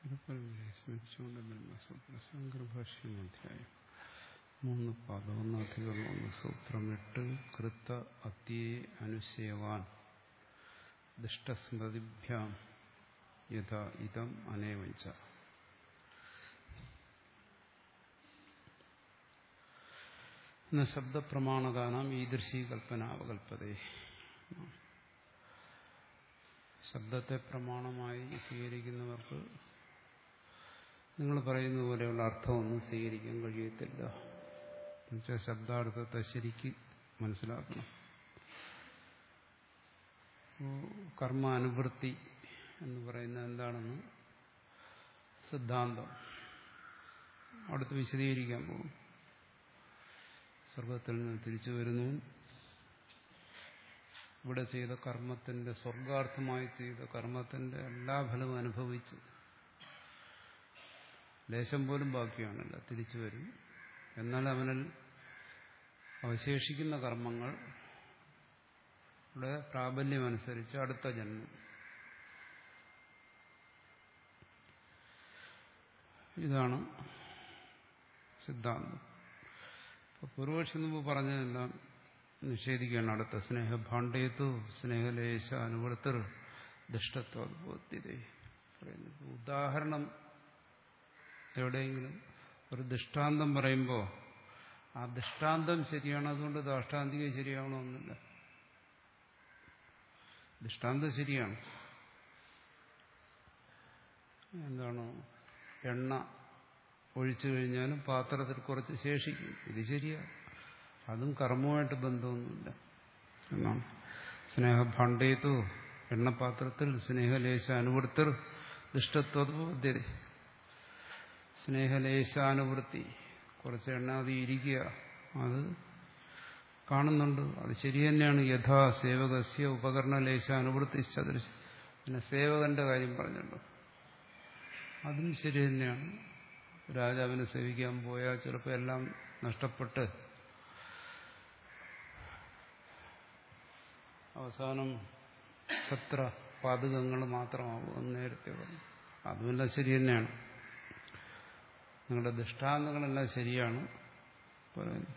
സ്മരിച്ചുകൊണ്ട് ബ്രഹ്മസൂത്ര ശങ്കരഭാഷ്യം അധ്യായം മൂന്ന് പാദം ഒന്ന് അധികം ഒന്ന് സൂത്രം എട്ട് കൃത്ത അത്യേ അനുശേവാൻ ദുഷ്ടസ്മൃതിഭ്യാം യഥാ ഇതം അനേവഞ്ച എന്ന ശബ്ദപ്രമാണകാനാം ഈദൃശീ കൽപ്പന അവകൽപ്പതേ ശബ്ദത്തെ പ്രമാണമായി സ്വീകരിക്കുന്നവർക്ക് നിങ്ങൾ പറയുന്ന പോലെയുള്ള അർത്ഥമൊന്നും സ്വീകരിക്കാൻ കഴിയത്തില്ല എന്നുവെച്ചാൽ ശബ്ദാർത്ഥത്തെ ശരിക്ക് മനസ്സിലാക്കണം കർമ്മ അനുവൃത്തി എന്ന് പറയുന്നത് എന്താണെന്ന് സിദ്ധാന്തം അടുത്ത് വിശദീകരിക്കാൻ പോകും സ്വർഗത്തിൽ നിന്ന് തിരിച്ചു വരുന്നു ഇവിടെ ചെയ്ത കർമ്മത്തിന്റെ സ്വർഗാർത്ഥമായി ചെയ്ത കർമ്മത്തിന്റെ എല്ലാ ഫലവും അനുഭവിച്ച് ലേശം പോലും ബാക്കിയാണല്ല തിരിച്ചു വരും എന്നാൽ അവനിൽ അവശേഷിക്കുന്ന കർമ്മങ്ങൾ ഇവിടെ പ്രാബല്യമനുസരിച്ച് അടുത്ത ജന്മം ഇതാണ് സിദ്ധാന്തം ഇപ്പൊ പൂർവക്ഷി മുമ്പ് പറഞ്ഞതെല്ലാം നിഷേധിക്കുകയാണ് അടുത്ത സ്നേഹഭാണ്ഡേത്തു സ്നേഹലേശ അനുവർത്തർ ദുഷ്ടത്വദ്ബോധ്യത പറയുന്നത് ഉദാഹരണം എവിടെയെങ്കിലും ഒരു ദൃഷ്ടാന്തം പറയുമ്പോൾ ആ ദൃഷ്ടാന്തം ശരിയാണ് അതുകൊണ്ട് ദാഷ്ടാന്തിക ശരിയാവണമെന്നില്ല ദൃഷ്ടാന്തം ശരിയാണ് എന്താണ് എണ്ണ ഒഴിച്ചു കഴിഞ്ഞാലും പാത്രത്തിൽ കുറച്ച് ശേഷിക്കും ഇത് ശരിയാണ് അതും കർമ്മവുമായിട്ട് ബന്ധമൊന്നുമില്ല എന്നാണ് സ്നേഹഭാണ്ഡേത്തു എണ്ണപാത്രത്തിൽ സ്നേഹലേശ അനുവൃത്തർ ദുഷ്ടത്വദ്ബോധ്യത സ്നേഹലേശാനുവൃത്തി കുറച്ച് എണ്ണ അത് ഇരിക്കുക അത് കാണുന്നുണ്ട് അത് ശരി തന്നെയാണ് യഥാ സേവകസ്യ ഉപകരണലേശാനുവൃത്തി ചതുർശ പിന്നെ സേവകന്റെ കാര്യം പറഞ്ഞല്ലോ അതും ശരി തന്നെയാണ് രാജാവിനെ സേവിക്കാൻ പോയാൽ ചിലപ്പോൾ എല്ലാം നഷ്ടപ്പെട്ട് അവസാനം ഛത്ര പാതകങ്ങൾ മാത്രമാകും നേരത്തെ പറഞ്ഞു അതുമെല്ലാം ശരി തന്നെയാണ് നിങ്ങളുടെ ദൃഷ്ടാന്തങ്ങളെല്ലാം ശരിയാണ് പറയുന്നു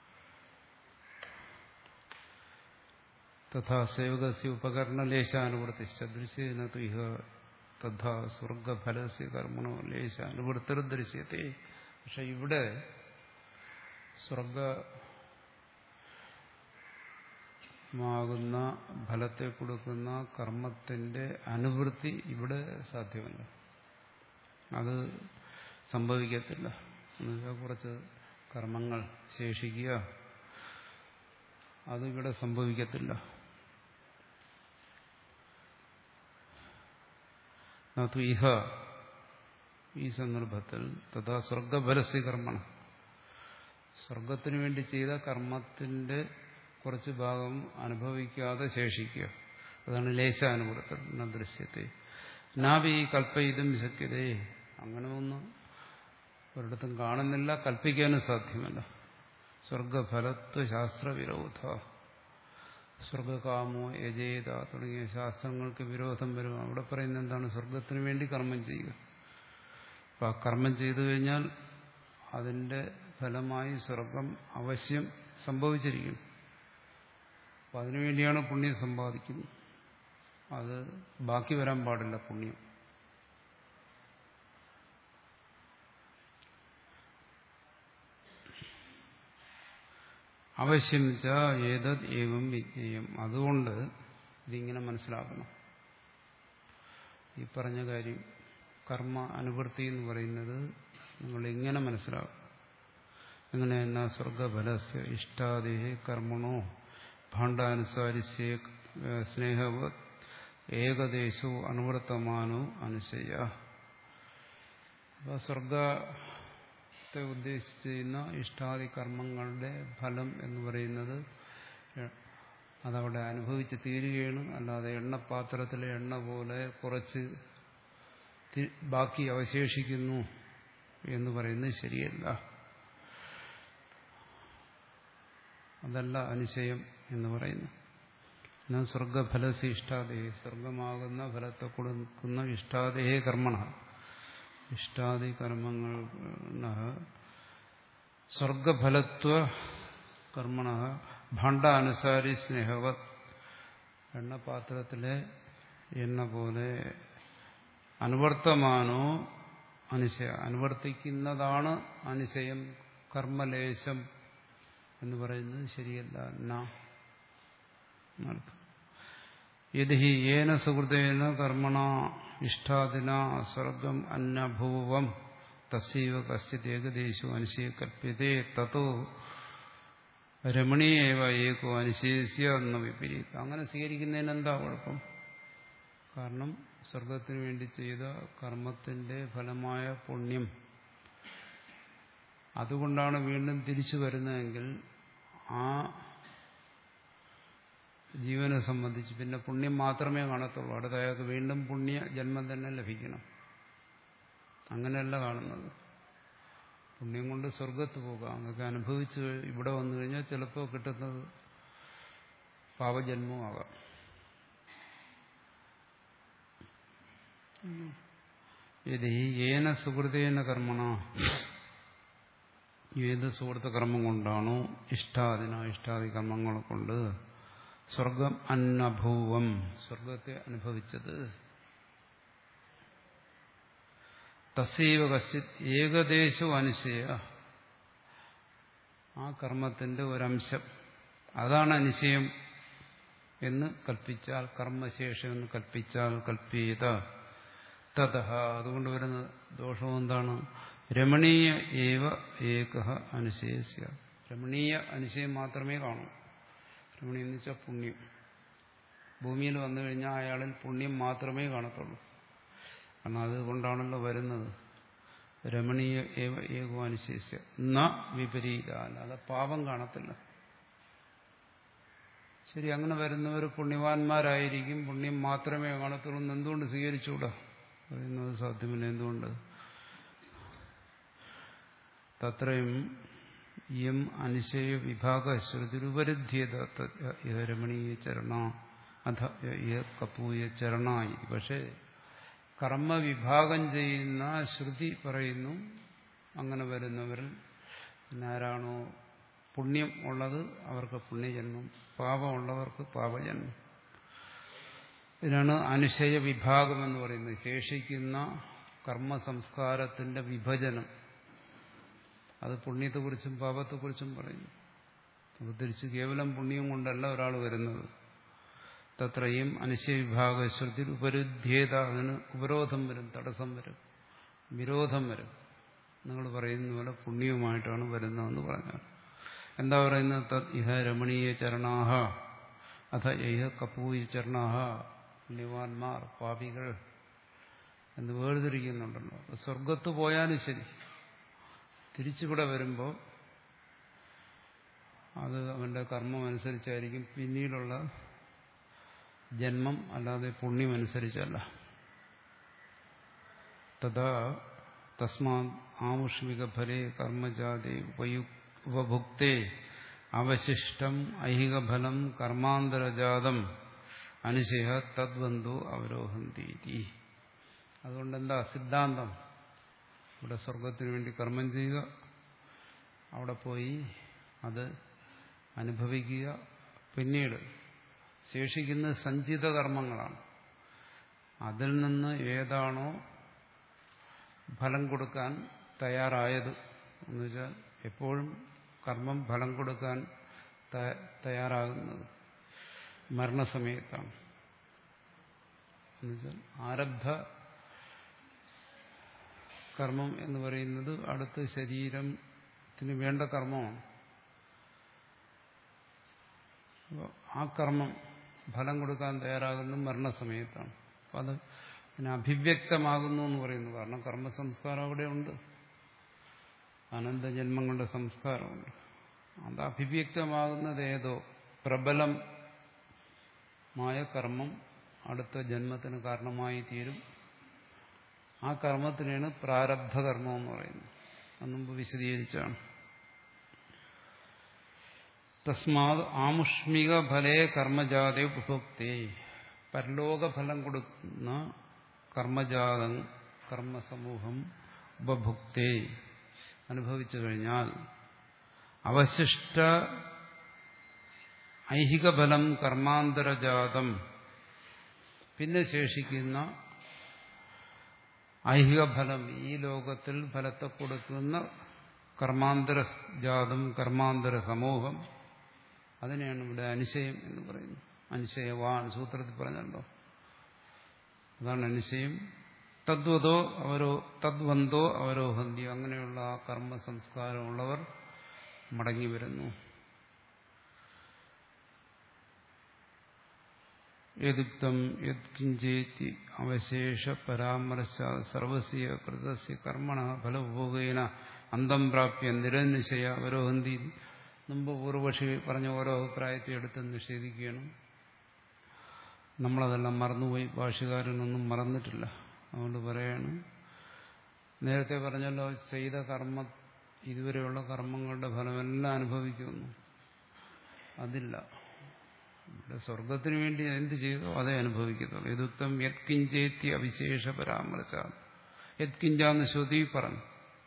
തഥാ സേവകസ്യ ഉപകരണ ലേശാനുവൃത്തി സദൃശ്യന ഇഹ തഥാ സ്വർഗഫലസ്യ കർമ്മണോ ലേശാനുവൃത്തിർ ദൃശ്യത്തെ പക്ഷെ ഇവിടെ സ്വർഗ മാകുന്ന ഫലത്തെ കൊടുക്കുന്ന കർമ്മത്തിന്റെ അനുവൃത്തി ഇവിടെ സാധ്യമല്ല അത് സംഭവിക്കത്തില്ല എന്നുവെച്ചാൽ കുറച്ച് കർമ്മങ്ങൾ ശേഷിക്കുക അതിവിടെ സംഭവിക്കത്തില്ല ഇഹ ഈ സന്ദർഭത്തിൽ തഥാ സ്വർഗഫലസ്യ കർമ്മണം സ്വർഗത്തിനു വേണ്ടി ചെയ്ത കർമ്മത്തിന്റെ കുറച്ച് ഭാഗം അനുഭവിക്കാതെ ശേഷിക്കുക അതാണ് ലേശാനുകൂലത്തിൽ ദൃശ്യത്തെ നാവി കൽപ്പയിതും ശക്യതേ അങ്ങനെ ഒന്നും ഒരിടത്തും കാണുന്നില്ല കൽപ്പിക്കാനും സാധ്യമല്ല സ്വർഗഫലത്വ ശാസ്ത്രവിരോധ സ്വർഗകാമോ യജേത തുടങ്ങിയ ശാസ്ത്രങ്ങൾക്ക് വിരോധം വരും അവിടെ പറയുന്നത് എന്താണ് സ്വർഗത്തിന് വേണ്ടി കർമ്മം ചെയ്യുക അപ്പം ആ കർമ്മം ചെയ്തു കഴിഞ്ഞാൽ അതിന്റെ ഫലമായി സ്വർഗം അവശ്യം സംഭവിച്ചിരിക്കും അപ്പം അതിനുവേണ്ടിയാണ് പുണ്യം സമ്പാദിക്കുന്നത് അത് ബാക്കി വരാൻ പാടില്ല പുണ്യം അവശ്യം ഏതത് ഏവം വിജ്ഞേയം അതുകൊണ്ട് ഇതിങ്ങനെ മനസ്സിലാക്കണം ഈ പറഞ്ഞ കാര്യം കർമ്മ അനുവൃത്തി എന്ന് പറയുന്നത് നിങ്ങൾ എങ്ങനെ മനസ്സിലാക്കും എങ്ങനെ എന്നാ സ്വർഗഫലസ്യ ഇഷ്ടാദേഹ കർമ്മണോ ഭാണ്ഡാനുസാരിസ്യ സ്നേഹവത് ഏകദേശോ അനുവർത്തമാനോ അനുശയ അപ്പോൾ സ്വർഗ ത്തെ ഉദ്ദേശിച്ച് ചെയ്യുന്ന ഇഷ്ടാദി കർമ്മങ്ങളുടെ ഫലം എന്ന് പറയുന്നത് അതവിടെ അനുഭവിച്ച് തീരുകയാണ് അല്ലാതെ എണ്ണപ്പാത്രത്തിലെ എണ്ണ പോലെ കുറച്ച് ബാക്കി അവശേഷിക്കുന്നു എന്ന് പറയുന്നത് ശരിയല്ല അതല്ല അനുശയം എന്ന് പറയുന്നു എന്നാൽ സ്വർഗഫലസി ഇഷ്ടാദേഹി സ്വർഗമാകുന്ന ഫലത്തെ കൊടുക്കുന്ന ഇഷ്ടാദേഹേ കർമ്മണ ഇഷ്ടാദി കർമ്മങ്ങൾ സ്വർഗഫലത്വ കർമ്മണ ഭാണ്ഡാനുസാരി സ്നേഹവത് എണ്ണപാത്രത്തിലെ എണ്ണ പോലെ അനുവർത്തമാനോ അനുശയ അനുവർത്തിക്കുന്നതാണ് അനുശയം കർമ്മലേശം എന്ന് പറയുന്നത് ശരിയല്ല എന്നർത്ഥം യതി ഹി ഏന സുഹൃതേന കർമ്മണ ഇഷ്ടാദിന സ്വർഗം അന്നഭൂവം തസ്സീവ കശ്ചിത് ഏകദേശു അനുശയ കൽപ്യതേ തത്തോ രമണീയവ ഏകോ അനുശേഷ്യ എന്ന വിപരീതം അങ്ങനെ സ്വീകരിക്കുന്നതിന് എന്താ കുഴപ്പം കാരണം സ്വർഗത്തിന് വേണ്ടി ചെയ്ത കർമ്മത്തിന്റെ ഫലമായ പുണ്യം അതുകൊണ്ടാണ് വീണ്ടും തിരിച്ചു വരുന്നതെങ്കിൽ ആ ജീവനെ സംബന്ധിച്ച് പിന്നെ പുണ്യം മാത്രമേ കാണത്തുള്ളൂ അടുത്ത അയാൾക്ക് വീണ്ടും പുണ്യ ജന്മം തന്നെ ലഭിക്കണം അങ്ങനെയല്ല കാണുന്നത് പുണ്യം കൊണ്ട് സ്വർഗത്ത് പോകാം അതൊക്കെ അനുഭവിച്ച് ഇവിടെ വന്നു കഴിഞ്ഞാൽ ചിലപ്പോൾ കിട്ടുന്നത് പാപജന്മമാകാം ഇത് ഏന സുഹൃതേന കർമ്മണ ഏത് സുഹൃത്ത് കർമ്മം കൊണ്ടാണോ ഇഷ്ടാദിന ഇഷ്ടാദി കർമ്മങ്ങളെ കൊണ്ട് സ്വർഗം അന്നഭൂവം സ്വർഗത്തെ അനുഭവിച്ചത് തസീവ കശ്ചിത് ഏകദേശവും അനുശയ ആ കർമ്മത്തിന്റെ ഒരംശം അതാണ് അനുശയം എന്ന് കൽപ്പിച്ചാൽ കർമ്മശേഷം എന്ന് കൽപ്പിച്ചാൽ കൽപ്പീത തഥ അതുകൊണ്ട് വരുന്ന ദോഷം എന്താണ് രമണീയ ഏവ ഏക അനുശയസ്യ രമണീയ അനുശയം മാത്രമേ കാണൂ രമണീയം എന്ന് വെച്ചാൽ പുണ്യം ഭൂമിയിൽ വന്നു കഴിഞ്ഞാൽ അയാളിൽ പുണ്യം മാത്രമേ കാണത്തുള്ളൂ കാരണം അതുകൊണ്ടാണല്ലോ വരുന്നത് രമണീയ ഏവ ഏകോ അനുശേഷ്യ ന വിപരീത അല്ലാതെ പാപം കാണത്തില്ല ശരി അങ്ങനെ വരുന്നവർ പുണ്യവാന്മാരായിരിക്കും പുണ്യം മാത്രമേ കാണത്തുള്ളൂ എന്ന് എന്തുകൊണ്ട് സ്വീകരിച്ചുകൂടാ പറയുന്നത് സാധ്യമല്ല എന്തുകൊണ്ട് തത്രയും യം അനുശയ വിഭാഗ ശ്രുതിരുപരിധ്യത രമണീയ ചരണ അധ കപൂയ ചരണായി പക്ഷേ കർമ്മവിഭാഗം ചെയ്യുന്ന ശ്രുതി പറയുന്നു അങ്ങനെ വരുന്നവരിൽ ആരാണോ പുണ്യം ഉള്ളത് അവർക്ക് പുണ്യജന്മം പാപമുള്ളവർക്ക് പാപജന്മം ഇതിനാണ് അനുശയ വിഭാഗം എന്ന് പറയുന്നത് ശേഷിക്കുന്ന കർമ്മ സംസ്കാരത്തിന്റെ വിഭജനം അത് പുണ്യത്തെക്കുറിച്ചും പാപത്തെക്കുറിച്ചും പറയുന്നു അത് തിരിച്ച് കേവലം പുണ്യം കൊണ്ടല്ല ഒരാൾ വരുന്നത് തത്രയും അനുശയവിഭാഗ ശ്രുതി ഉപരുദ്ധ്യേത അതിന് ഉപരോധം വരും തടസ്സം വരും വിരോധം വരും നിങ്ങൾ പറയുന്ന പോലെ പുണ്യവുമായിട്ടാണ് വരുന്നതെന്ന് പറഞ്ഞാൽ എന്താ പറയുന്നത് തത് ഇഹ രമണീയ ചരണാഹ അഥ ഇഹ കപൂയ ചരണാഹ പുണ്യവാന്മാർ പാപികൾ എന്ന് വേർതിരിക്കുന്നുണ്ടല്ലോ സ്വർഗത്ത് പോയാലും ശരി തിരിച്ചുകൂടെ വരുമ്പോൾ അത് അവന്റെ കർമ്മം അനുസരിച്ചായിരിക്കും പിന്നീടുള്ള ജന്മം അല്ലാതെ പുണ്യമനുസരിച്ചല്ല തഥാ തസ്മാ ആമുഷ്മിക ഫലേ കർമ്മജാതി ഉപയു ഉപഭുക്തേ അവശിഷ്ടം ഐഹികഫലം കർമാന്തരജാതം അനുശയ തദ്വന്തു അവരോഹന്തി അതുകൊണ്ട് എന്താ സിദ്ധാന്തം ഇവിടെ സ്വർഗത്തിന് വേണ്ടി കർമ്മം ചെയ്യുക അവിടെ പോയി അത് അനുഭവിക്കുക പിന്നീട് ശേഷിക്കുന്ന സഞ്ചിത കർമ്മങ്ങളാണ് അതിൽ നിന്ന് ഏതാണോ ഫലം കൊടുക്കാൻ തയ്യാറായത് എന്ന് വെച്ചാൽ എപ്പോഴും കർമ്മം ഫലം കൊടുക്കാൻ തയ്യാറാകുന്നത് മരണസമയത്താണ് എന്നുവെച്ചാൽ ആരബ്ധ കർമ്മം എന്ന് പറയുന്നത് അടുത്ത ശരീരത്തിന് വേണ്ട കർമ്മമാണ് ആ കർമ്മം ഫലം കൊടുക്കാൻ തയ്യാറാകുന്ന മരണസമയത്താണ് അപ്പം അത് പിന്നെ അഭിവ്യക്തമാകുന്നു എന്ന് പറയുന്നു കാരണം കർമ്മസംസ്കാരം അവിടെ ഉണ്ട് അനന്തജന്മങ്ങളുടെ സംസ്കാരമുണ്ട് അത് അഭിവ്യക്തമാകുന്നത് ഏതോ പ്രബലമായ കർമ്മം അടുത്ത ജന്മത്തിന് കാരണമായി തീരും ആ കർമ്മത്തിനാണ് പ്രാരബ്ധ കർമ്മം എന്ന് പറയുന്നത് അത് മുമ്പ് വിശദീകരിച്ചാണ് തസ്മാത് ആമുഷ്മിക ഫലേ കർമ്മജാതേ ഉപഭോക്തേ പരലോക ഫലം കൊടുക്കുന്ന കർമ്മജാതം കർമ്മസമൂഹം ഉപഭുക്തേ അനുഭവിച്ചു കഴിഞ്ഞാൽ അവശിഷ്ട ഐഹിക ഫലം കർമാന്തരജാതം പിന്നെ ശേഷിക്കുന്ന ഐഹിക ഫലം ഈ ലോകത്തിൽ ഫലത്തെ കൊടുക്കുന്ന കർമാന്തര ജാതം കർമാന്തര സമൂഹം അതിനെയാണ് ഇവിടെ അനുശയം എന്ന് പറയുന്നത് അനുശയവാൻ സൂത്രത്തിൽ പറഞ്ഞല്ലോ അതാണ് അനുശയം തദ്വതോ അവരോ തദ്വന്തോ അവരോഹന്തി അങ്ങനെയുള്ള ആ കർമ്മ സംസ്കാരമുള്ളവർ മടങ്ങി വരുന്നു യദുക്തം യത്കിഞ്ചേത്തി അവശേഷ പരാമർശ സർവസ്യ കൃതസ്യ കർമ്മണ ഫലഭോഗേന അന്തം പ്രാപ്യ നിരനിശയ അവരോഹന്തി മുമ്പ് പൂർവപക്ഷി പറഞ്ഞ ഓരോ അഭിപ്രായത്തെ എടുത്ത് നിഷേധിക്കുകയാണ് നമ്മളതെല്ലാം മറന്നുപോയി ഭാഷകാരനൊന്നും മറന്നിട്ടില്ല അതുകൊണ്ട് പറയാണ് നേരത്തെ പറഞ്ഞല്ലോ ചെയ്ത കർമ്മ ഇതുവരെയുള്ള കർമ്മങ്ങളുടെ ഫലമെല്ലാം അനുഭവിക്കുന്നു അതില്ല ഇവിടെ സ്വർഗത്തിന് വേണ്ടി എന്ത് ചെയ്തോ അതേ അനുഭവിക്കത്തുള്ളൂ യദുക്തം യത്കിഞ്ചേത്തി അവിശേഷ പരാമർശ യത്കിഞ്ചാന്ന് ശ്രുതി പറഞ്ഞു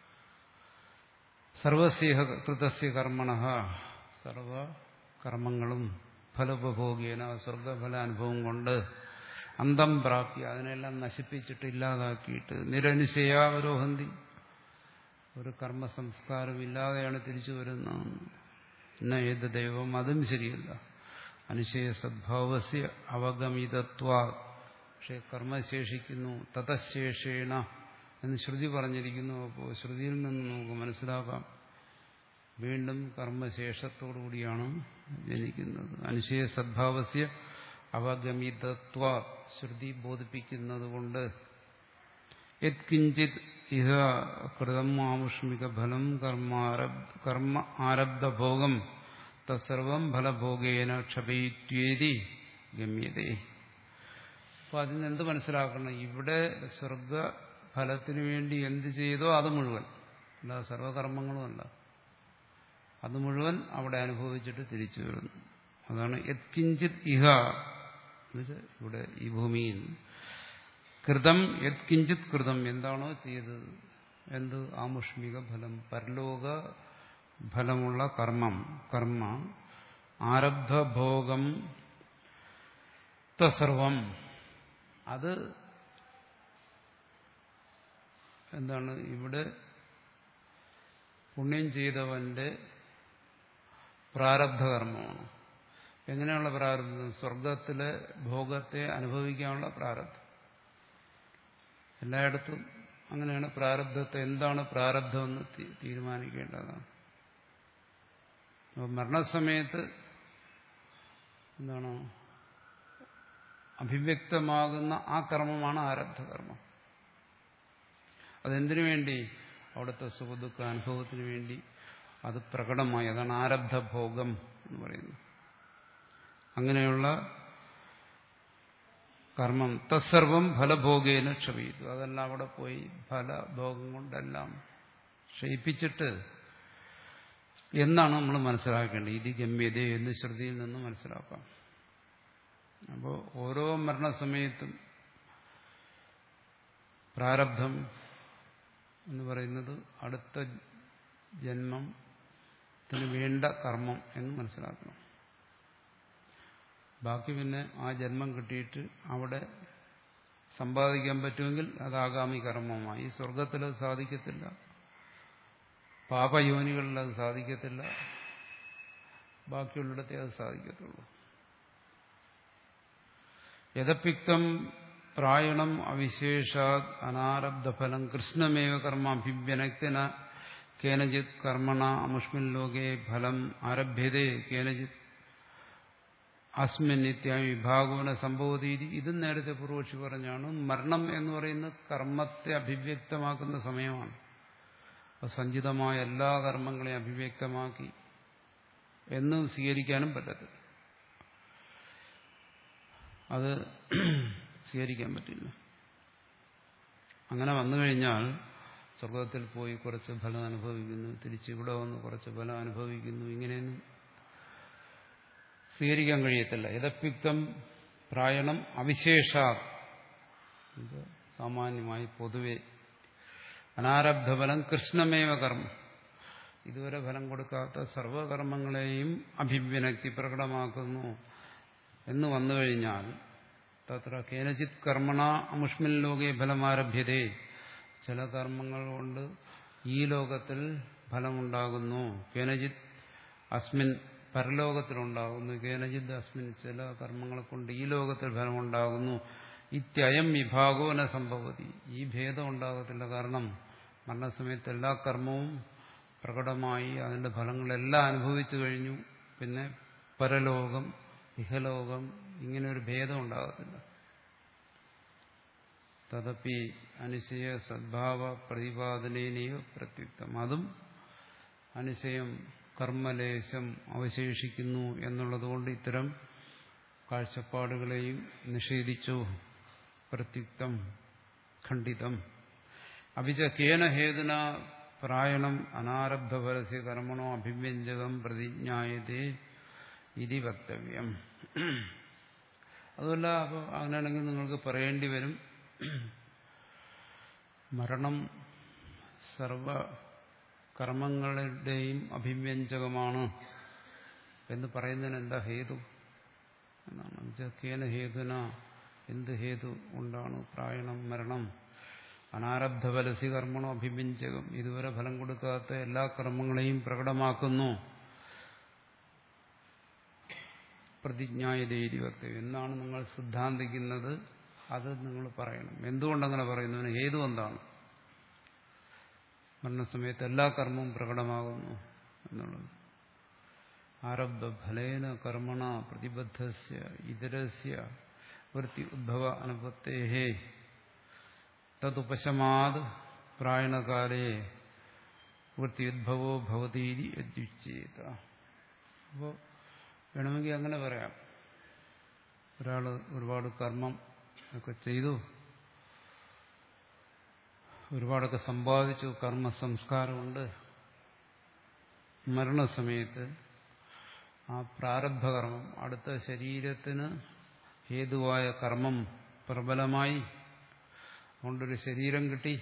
സർവസ്യ കൃതസ്യ കർമ്മണ സർവ കർമ്മങ്ങളും ഫലോപഭോഗേന സ്വർഗഫലാനുഭവം കൊണ്ട് അന്തം പ്രാപ്തി അതിനെല്ലാം നശിപ്പിച്ചിട്ട് ഇല്ലാതാക്കിയിട്ട് നിരനുശയാവരോഹന്തി ഒരു കർമ്മ സംസ്കാരം ഇല്ലാതെയാണ് തിരിച്ചു വരുന്നത് എന്ന ഏത് ദൈവം അതും ശരിയല്ല അനുശയ സദ്ഭാവസ്യ അവഗമിതത്വ പക്ഷെ കർമ്മ ശേഷിക്കുന്നു തതശേഷേണ എന്ന് ശ്രുതി പറഞ്ഞിരിക്കുന്നു അപ്പോൾ ശ്രുതിയിൽ നിന്ന് നമുക്ക് മനസ്സിലാക്കാം വീണ്ടും കർമ്മശേഷത്തോടുകൂടിയാണ് ജനിക്കുന്നത് അനുശയ സദ്ഭാവസ്യ അവഗമിതത്വ ശ്രുതി ബോധിപ്പിക്കുന്നത് കൊണ്ട് യത്കിഞ്ചിത് ഇഹ കൃതം ആമുഷ്മിക ഫലം കർമ്മ ആരബ്ധഭോഗം തത്സർവം ഫലഭോഗേന ക്ഷപയിത്വേതി ഗമ്യതേ അപ്പൊ അതിന് എന്ത് മനസ്സിലാക്കണം ഇവിടെ സ്വർഗ ഫലത്തിനു വേണ്ടി എന്ത് ചെയ്തോ അത് മുഴുവൻ അല്ല സർവകർമ്മങ്ങളുമല്ല അത് മുഴുവൻ അവിടെ അനുഭവിച്ചിട്ട് തിരിച്ചു വരുന്നു അതാണ് യത്കിഞ്ചിത് ഇഹ ഇവിടെ ഈ ഭൂമിയിൽ കൃതം യത്കിഞ്ചിത് കൃതം എന്താണോ ചെയ്തത് എന്ത് ആമുഷ്മിക ഫലം പരലോക ഫലമുള്ള കർമ്മം കർമ്മ ആരബ്ധഭോഗം തസർവം അത് എന്താണ് ഇവിടെ പുണ്യം ചെയ്തവന്റെ പ്രാരബ്ധകർമ്മമാണ് എങ്ങനെയുള്ള പ്രാരബ്ധം സ്വർഗത്തിലെ ഭോഗത്തെ അനുഭവിക്കാനുള്ള പ്രാരബ്ധം എല്ലായിടത്തും അങ്ങനെയാണ് പ്രാരബ്ധത്തെ എന്താണ് പ്രാരബ്ധമെന്ന് തീരുമാനിക്കേണ്ടതാണ് അപ്പോൾ മരണസമയത്ത് എന്താണ് അഭിവ്യക്തമാകുന്ന ആ കർമ്മമാണ് ആരബ്ധകർമ്മം അതെന്തിനു വേണ്ടി അവിടുത്തെ സുഖദുഃഖ അനുഭവത്തിന് വേണ്ടി അത് പ്രകടമായി അതാണ് ആരബ്ധഭോഗം എന്ന് പറയുന്നത് അങ്ങനെയുള്ള കർമ്മം തത്സർവം ഫലഭോഗേന ക്ഷമിച്ചു അതെല്ലാം അവിടെ പോയി ഫലഭോഗം കൊണ്ടെല്ലാം ക്ഷയിപ്പിച്ചിട്ട് എന്നാണ് നമ്മൾ മനസ്സിലാക്കേണ്ടത് ഇത് ഗമ്യത എന്ന് ശ്രുതിയിൽ നിന്ന് മനസ്സിലാക്കാം അപ്പോൾ ഓരോ മരണസമയത്തും പ്രാരബ്ധം എന്ന് പറയുന്നത് അടുത്ത ജന്മത്തിന് വേണ്ട കർമ്മം എന്ന് മനസ്സിലാക്കണം ബാക്കി പിന്നെ ആ ജന്മം കിട്ടിയിട്ട് അവിടെ സമ്പാദിക്കാൻ പറ്റുമെങ്കിൽ അത് ആഗാമി കർമ്മമായി സ്വർഗത്തിൽ അത് സാധിക്കത്തില്ല പാപയോനികളിൽ അത് സാധിക്കത്തില്ല ബാക്കിയുള്ളിടത്തെ അത് സാധിക്കത്തുള്ളൂ യഥപിക്തം പ്രായണം അവിശേഷാത് അനാരബ്ധഫലം കൃഷ്ണമേവ കർമ്മ അഭിവ്യനക്തിന കേനജിത് കർമ്മണ അമുഷ്മിൻ ലോകേ ഫലം ആരഭ്യതേ കേനജിത് അസ്മിൻ നിത്യായ വിഭാഗവന സംഭവതീതി ഇതും നേരത്തെ പൂർവക്ഷി പറഞ്ഞാണ് മരണം എന്ന് പറയുന്നത് കർമ്മത്തെ അഭിവ്യക്തമാക്കുന്ന സമയമാണ് സഞ്ചിതമായ എല്ലാ കർമ്മങ്ങളെയും അഭിവ്യക്തമാക്കി എന്നും സ്വീകരിക്കാനും പറ്റത്തില്ല അത് സ്വീകരിക്കാൻ പറ്റില്ല അങ്ങനെ വന്നു കഴിഞ്ഞാൽ സ്വർഗത്തിൽ പോയി കുറച്ച് ഫലം അനുഭവിക്കുന്നു തിരിച്ച് ഇവിടെ വന്ന് കുറച്ച് ഫലം അനുഭവിക്കുന്നു ഇങ്ങനെയൊന്നും സ്വീകരിക്കാൻ കഴിയത്തില്ല യഥപ്യുക്തം പ്രായണം അവിശേഷ സാമാന്യമായി പൊതുവെ അനാരബ്ധഫലം കൃഷ്ണമേവ കർമ്മം ഇതുവരെ ഫലം കൊടുക്കാത്ത സർവകർമ്മങ്ങളെയും അഭിവ്യനക്തി പ്രകടമാക്കുന്നു എന്ന് വന്നു കഴിഞ്ഞാൽ തത്ര കേനചിത് കർമ്മണ അമുഷ്മിൻ ലോകെ ഫലമാരഭ്യതേ ചില കർമ്മങ്ങൾ കൊണ്ട് ഈ ലോകത്തിൽ ഫലമുണ്ടാകുന്നു കേനജിത് അസ്മിൻ പരലോകത്തിലുണ്ടാകുന്നു കേനജിത് അസ്മിൻ ചില കർമ്മങ്ങളെ കൊണ്ട് ഈ ലോകത്തിൽ ഫലമുണ്ടാകുന്നു ഇത്യയം വിഭാഗോന സംഭവതി ഈ ഭേദം ഉണ്ടാകത്തില്ല കാരണം മരണസമയത്ത് എല്ലാ കർമ്മവും പ്രകടമായി അതിന്റെ ഫലങ്ങളെല്ലാം അനുഭവിച്ചു കഴിഞ്ഞു പിന്നെ പരലോകം ഇഹലോകം ഇങ്ങനെ ഒരു ഭേദം ഉണ്ടാകത്തില്ല തദപ്പി അനുശയ സദ്ഭാവ പ്രതിപാദനീയോ പ്രത്യുക്തം അതും അനുശയം കർമ്മലേശം അവശേഷിക്കുന്നു എന്നുള്ളതുകൊണ്ട് ഇത്തരം കാഴ്ചപ്പാടുകളെയും നിഷേധിച്ചു പ്രത്യുക്തം ഖണ്ഡിതം അഭിച കേന ഹേതുന പ്രായണം അനാരബ്ധപരസ്യ കർമ്മണോ അഭിവ്യഞ്ജകം പ്രതിജ്ഞായതേ ഇതി വക്തവ്യം അതുമല്ല അപ്പോൾ അങ്ങനെയാണെങ്കിൽ നിങ്ങൾക്ക് പറയേണ്ടി വരും മരണം സർവ കർമ്മങ്ങളുടെയും അഭിവ്യഞ്ജകമാണ് എന്ന് പറയുന്നതിന് എന്താ ഹേതു എന്നാണ് കേന ഹേതുന എന്ത് ഹേതു കൊണ്ടാണ് പ്രായണം മരണം അനാരബ്ധ ഫലസി കർമ്മണോ അഭിവ്യഞ്ജകം ഇതുവരെ ഫലം കൊടുക്കാത്ത എല്ലാ കർമ്മങ്ങളെയും പ്രകടമാക്കുന്നു പ്രതിജ്ഞായതേരി വക്തവ്യം എന്നാണ് നിങ്ങൾ സിദ്ധാന്തിക്കുന്നത് അത് നിങ്ങൾ പറയണം എന്തുകൊണ്ടങ്ങനെ പറയുന്നു ഹേതു എന്താണ് മരണസമയത്ത് എല്ലാ കർമ്മവും പ്രകടമാകുന്നു എന്നുള്ളത് ആരബ്ധ ഫലേന കർമ്മണ പ്രതിബദ്ധസ്യ ഇതരസ്യ വൃത്തി ഉദ്ഭവ അനുപത്തേഹേ തതുപശമാത് പ്രായണകാലേ വൃത്തി ഉദ്ഭവോ ഭവതീരി യദ്യുച്ചേത അപ്പോൾ വേണമെങ്കിൽ അങ്ങനെ പറയാം ഒരാൾ ഒരുപാട് കർമ്മം ഒക്കെ ചെയ്തു ഒരുപാടൊക്കെ സമ്പാദിച്ചു കർമ്മ സംസ്കാരമുണ്ട് മരണസമയത്ത് ആ പ്രാരബ്ധകർമ്മം അടുത്ത ശരീരത്തിന് ഹേതുവായ കർമ്മം പ്രബലമായി കൊണ്ടൊരു ശരീരം കിട്ടി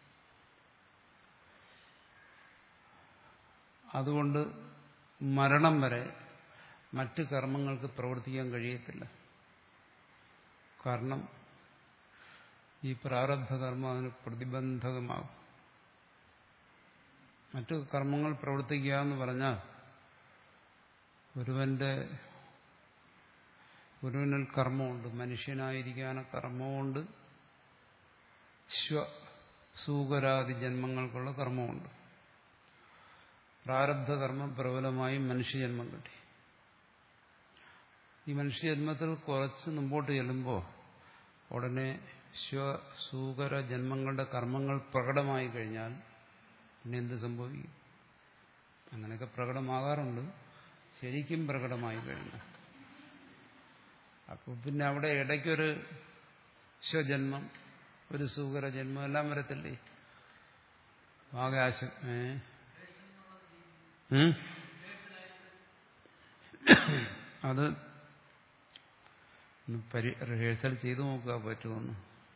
അതുകൊണ്ട് മരണം വരെ മറ്റ് കർമ്മങ്ങൾക്ക് പ്രവർത്തിക്കാൻ കഴിയത്തില്ല കാരണം ഈ പ്രാരബ്ധകർമ്മം അതിന് പ്രതിബന്ധകമാകും മറ്റു കർമ്മങ്ങൾ പ്രവർത്തിക്കുക എന്ന് പറഞ്ഞാൽ ഒരുവന്റെ ഒരുവനിൽ കർമ്മമുണ്ട് മനുഷ്യനായിരിക്കാന കർമ്മമുണ്ട് സൂകരാദി ജന്മങ്ങൾക്കുള്ള കർമ്മമുണ്ട് പ്രാരബ്ധ കർമ്മം പ്രബലമായി മനുഷ്യജന്മം കിട്ടി ഈ മനുഷ്യജന്മത്തിൽ കുറച്ച് മുമ്പോട്ട് ചെല്ലുമ്പോൾ ഉടനെ സൂകര ജന്മങ്ങളുടെ കർമ്മങ്ങൾ പ്രകടമായി കഴിഞ്ഞാൽ പിന്നെ എന്ത് സംഭവിക്കും അങ്ങനെയൊക്കെ പ്രകടമാകാറുണ്ട് ശരിക്കും പ്രകടമായി കഴിഞ്ഞു അപ്പോൾ പിന്നെ അവിടെ ഇടയ്ക്കൊരു സ്വജന്മം ഒരു സൂകര ജന്മം എല്ലാം വരത്തില്ലേ ആകാശം ഏ അത് റിഹേഴ്സൽ ചെയ്തു നോക്കുക പറ്റുമെന്ന്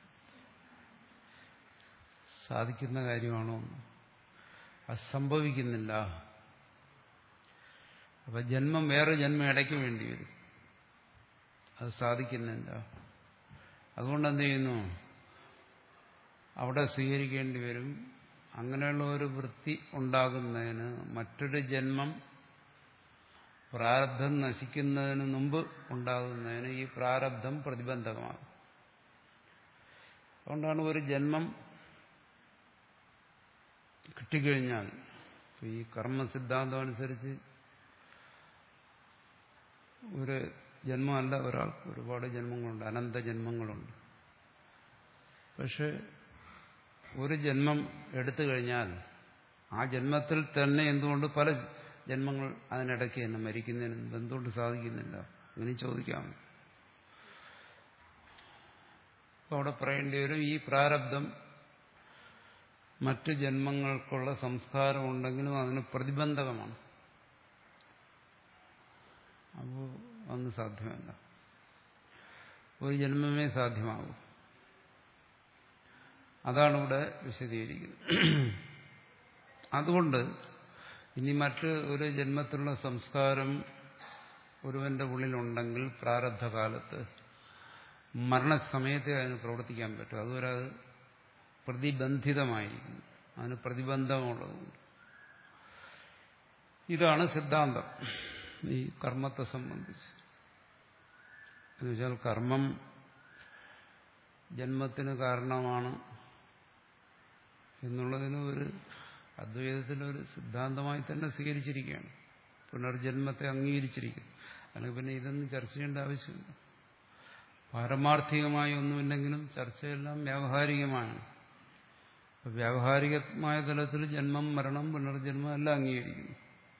സാധിക്കുന്ന കാര്യമാണോ അത് സംഭവിക്കുന്നില്ല അപ്പൊ ജന്മം വേറെ ജന്മം ഇടയ്ക്ക് വേണ്ടി വരും അത് സാധിക്കുന്നില്ല അതുകൊണ്ട് എന്ത് ചെയ്യുന്നു അവിടെ സ്വീകരിക്കേണ്ടി വരും അങ്ങനെയുള്ള ഒരു വൃത്തി ഉണ്ടാകുന്നതിന് മറ്റൊരു ജന്മം പ്രാരബ്ധം നശിക്കുന്നതിന് മുമ്പ് ഉണ്ടാകുന്നതിന് ഈ പ്രാരബ്ധം പ്രതിബന്ധകമാകും അതുകൊണ്ടാണ് ഒരു ജന്മം കിട്ടിക്കഴിഞ്ഞാൽ ഈ കർമ്മ സിദ്ധാന്തം അനുസരിച്ച് ഒരു ജന്മമല്ല ഒരാൾക്ക് ഒരുപാട് ജന്മങ്ങളുണ്ട് അനന്ത ജന്മങ്ങളുണ്ട് പക്ഷെ ഒരു ജന്മം എടുത്തു കഴിഞ്ഞാൽ ആ ജന്മത്തിൽ തന്നെ എന്തുകൊണ്ട് പല ജന്മങ്ങൾ അതിനിടയ്ക്ക് തന്നെ മരിക്കുന്നതിന് എന്തുകൊണ്ട് സാധിക്കുന്നില്ല അങ്ങനെ ചോദിക്കാം അപ്പോൾ അവിടെ പറയേണ്ടി വരും ഈ പ്രാരബ്ധം മറ്റ് ജന്മങ്ങൾക്കുള്ള സംസ്കാരം ഉണ്ടെങ്കിലും അതിന് പ്രതിബന്ധകമാണ് അപ്പോൾ അന്ന് സാധ്യമല്ല ഒരു ജന്മമേ സാധ്യമാകൂ അതാണ് ഇവിടെ വിശദീകരിക്കുന്നത് അതുകൊണ്ട് ഇനി മറ്റ് ഒരു ജന്മത്തിലുള്ള സംസ്കാരം ഒരുവന്റെ ഉള്ളിലുണ്ടെങ്കിൽ പ്രാരബ്ധകാലത്ത് മരണസമയത്തെ അതിന് പ്രവർത്തിക്കാൻ പറ്റും അതുവരെ അത് പ്രതിബന്ധിതമായിരിക്കും അതിന് പ്രതിബന്ധമുള്ളതുകൊണ്ട് ഇതാണ് സിദ്ധാന്തം ഈ കർമ്മത്തെ സംബന്ധിച്ച് എന്നുവെച്ചാൽ കർമ്മം ജന്മത്തിന് കാരണമാണ് എന്നുള്ളതിന് ഒരു അദ്വൈതത്തിലൊരു സിദ്ധാന്തമായി തന്നെ സ്വീകരിച്ചിരിക്കുകയാണ് പുനർജന്മത്തെ അംഗീകരിച്ചിരിക്കുന്നു അല്ലെങ്കിൽ പിന്നെ ഇതൊന്നും ചർച്ച ചെയ്യേണ്ട ആവശ്യമില്ല പാരമാർത്ഥികമായി ഒന്നുമില്ലെങ്കിലും ചർച്ചയെല്ലാം വ്യാവഹാരികമാണ് വ്യാവഹാരികമായ തലത്തിൽ ജന്മം മരണം പുനർജന്മം എല്ലാം അംഗീകരിക്കുന്നു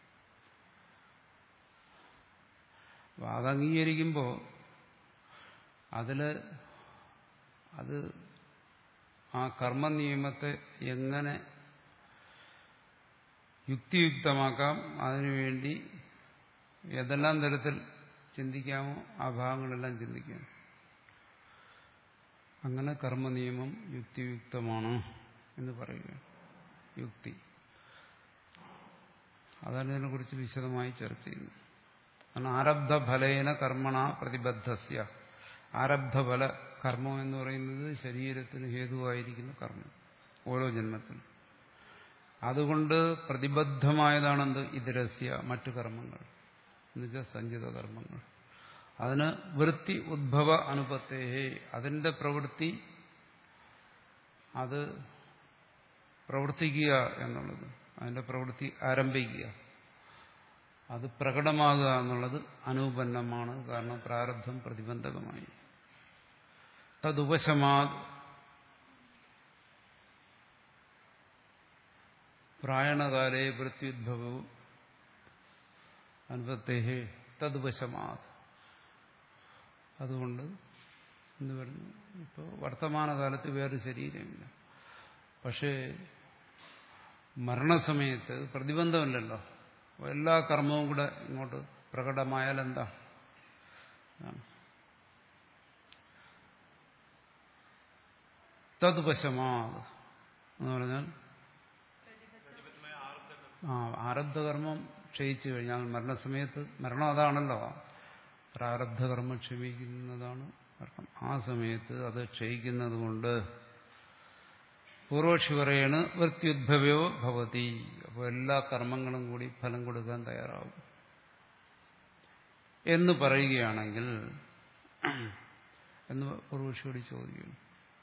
അപ്പൊ അത് അംഗീകരിക്കുമ്പോൾ അതില് അത് ആ കർമ്മ നിയമത്തെ എങ്ങനെ യുക്തിയുക്തമാക്കാം അതിനുവേണ്ടി ഏതെല്ലാം തരത്തിൽ ചിന്തിക്കാമോ ആ ഭാഗങ്ങളെല്ലാം ചിന്തിക്കാം അങ്ങനെ കർമ്മ നിയമം യുക്തിയുക്തമാണ് എന്ന് പറയുക യുക്തി അതാണ് ഇതിനെക്കുറിച്ച് വിശദമായി ചർച്ച ചെയ്യുന്നത് കാരണം ആരബ്ധഫലേന കർമ്മണ പ്രതിബദ്ധസ്യ ആരബ്ധഫല കർമ്മം എന്ന് പറയുന്നത് ശരീരത്തിന് ഹേതുവായിരിക്കുന്ന കർമ്മം ഓരോ ജന്മത്തിനും അതുകൊണ്ട് പ്രതിബദ്ധമായതാണെന്ത് ഇതരസ്യ മറ്റു കർമ്മങ്ങൾ എന്നുവെച്ചാൽ സഞ്ചിത കർമ്മങ്ങൾ അതിന് വൃത്തി ഉദ്ഭവ അനുപത്തേഹേ അതിന്റെ പ്രവൃത്തി അത് പ്രവർത്തിക്കുക എന്നുള്ളത് അതിന്റെ പ്രവൃത്തി ആരംഭിക്കുക അത് പ്രകടമാകുക എന്നുള്ളത് അനുപന്നമാണ് കാരണം പ്രാരബ്ധം പ്രതിബന്ധകമായി തതുപശമാ പ്രായണകാലേ വൃത്യുദ്ഭവവും അനുപത്തേഹേ തതുപശമാ അതുകൊണ്ട് എന്ന് പറഞ്ഞു ഇപ്പോൾ വർത്തമാനകാലത്ത് വേറെ ശരീരമില്ല പക്ഷേ മരണസമയത്ത് പ്രതിബന്ധമില്ലല്ലോ എല്ലാ കർമ്മവും കൂടെ ഇങ്ങോട്ട് പ്രകടമായാൽ എന്താ തദ്വശമാ എന്ന് പറഞ്ഞാൽ ആ ആരബ്ധകർമ്മം ക്ഷയിച്ചു കഴിഞ്ഞാൽ മരണസമയത്ത് മരണം അതാണല്ലോ പ്രാരബ്ധകർമ്മം ക്ഷമിക്കുന്നതാണ് മരണം ആ സമയത്ത് അത് ക്ഷയിക്കുന്നത് കൊണ്ട് പൂർവക്ഷി പറയാണ് വൃത്യുദ്ഭവയോ ഭവതി അപ്പോൾ എല്ലാ കർമ്മങ്ങളും കൂടി ഫലം കൊടുക്കാൻ തയ്യാറാവും എന്ന് പറയുകയാണെങ്കിൽ എന്ന് പൂർവക്ഷിയോട് ചോദിക്കുന്നു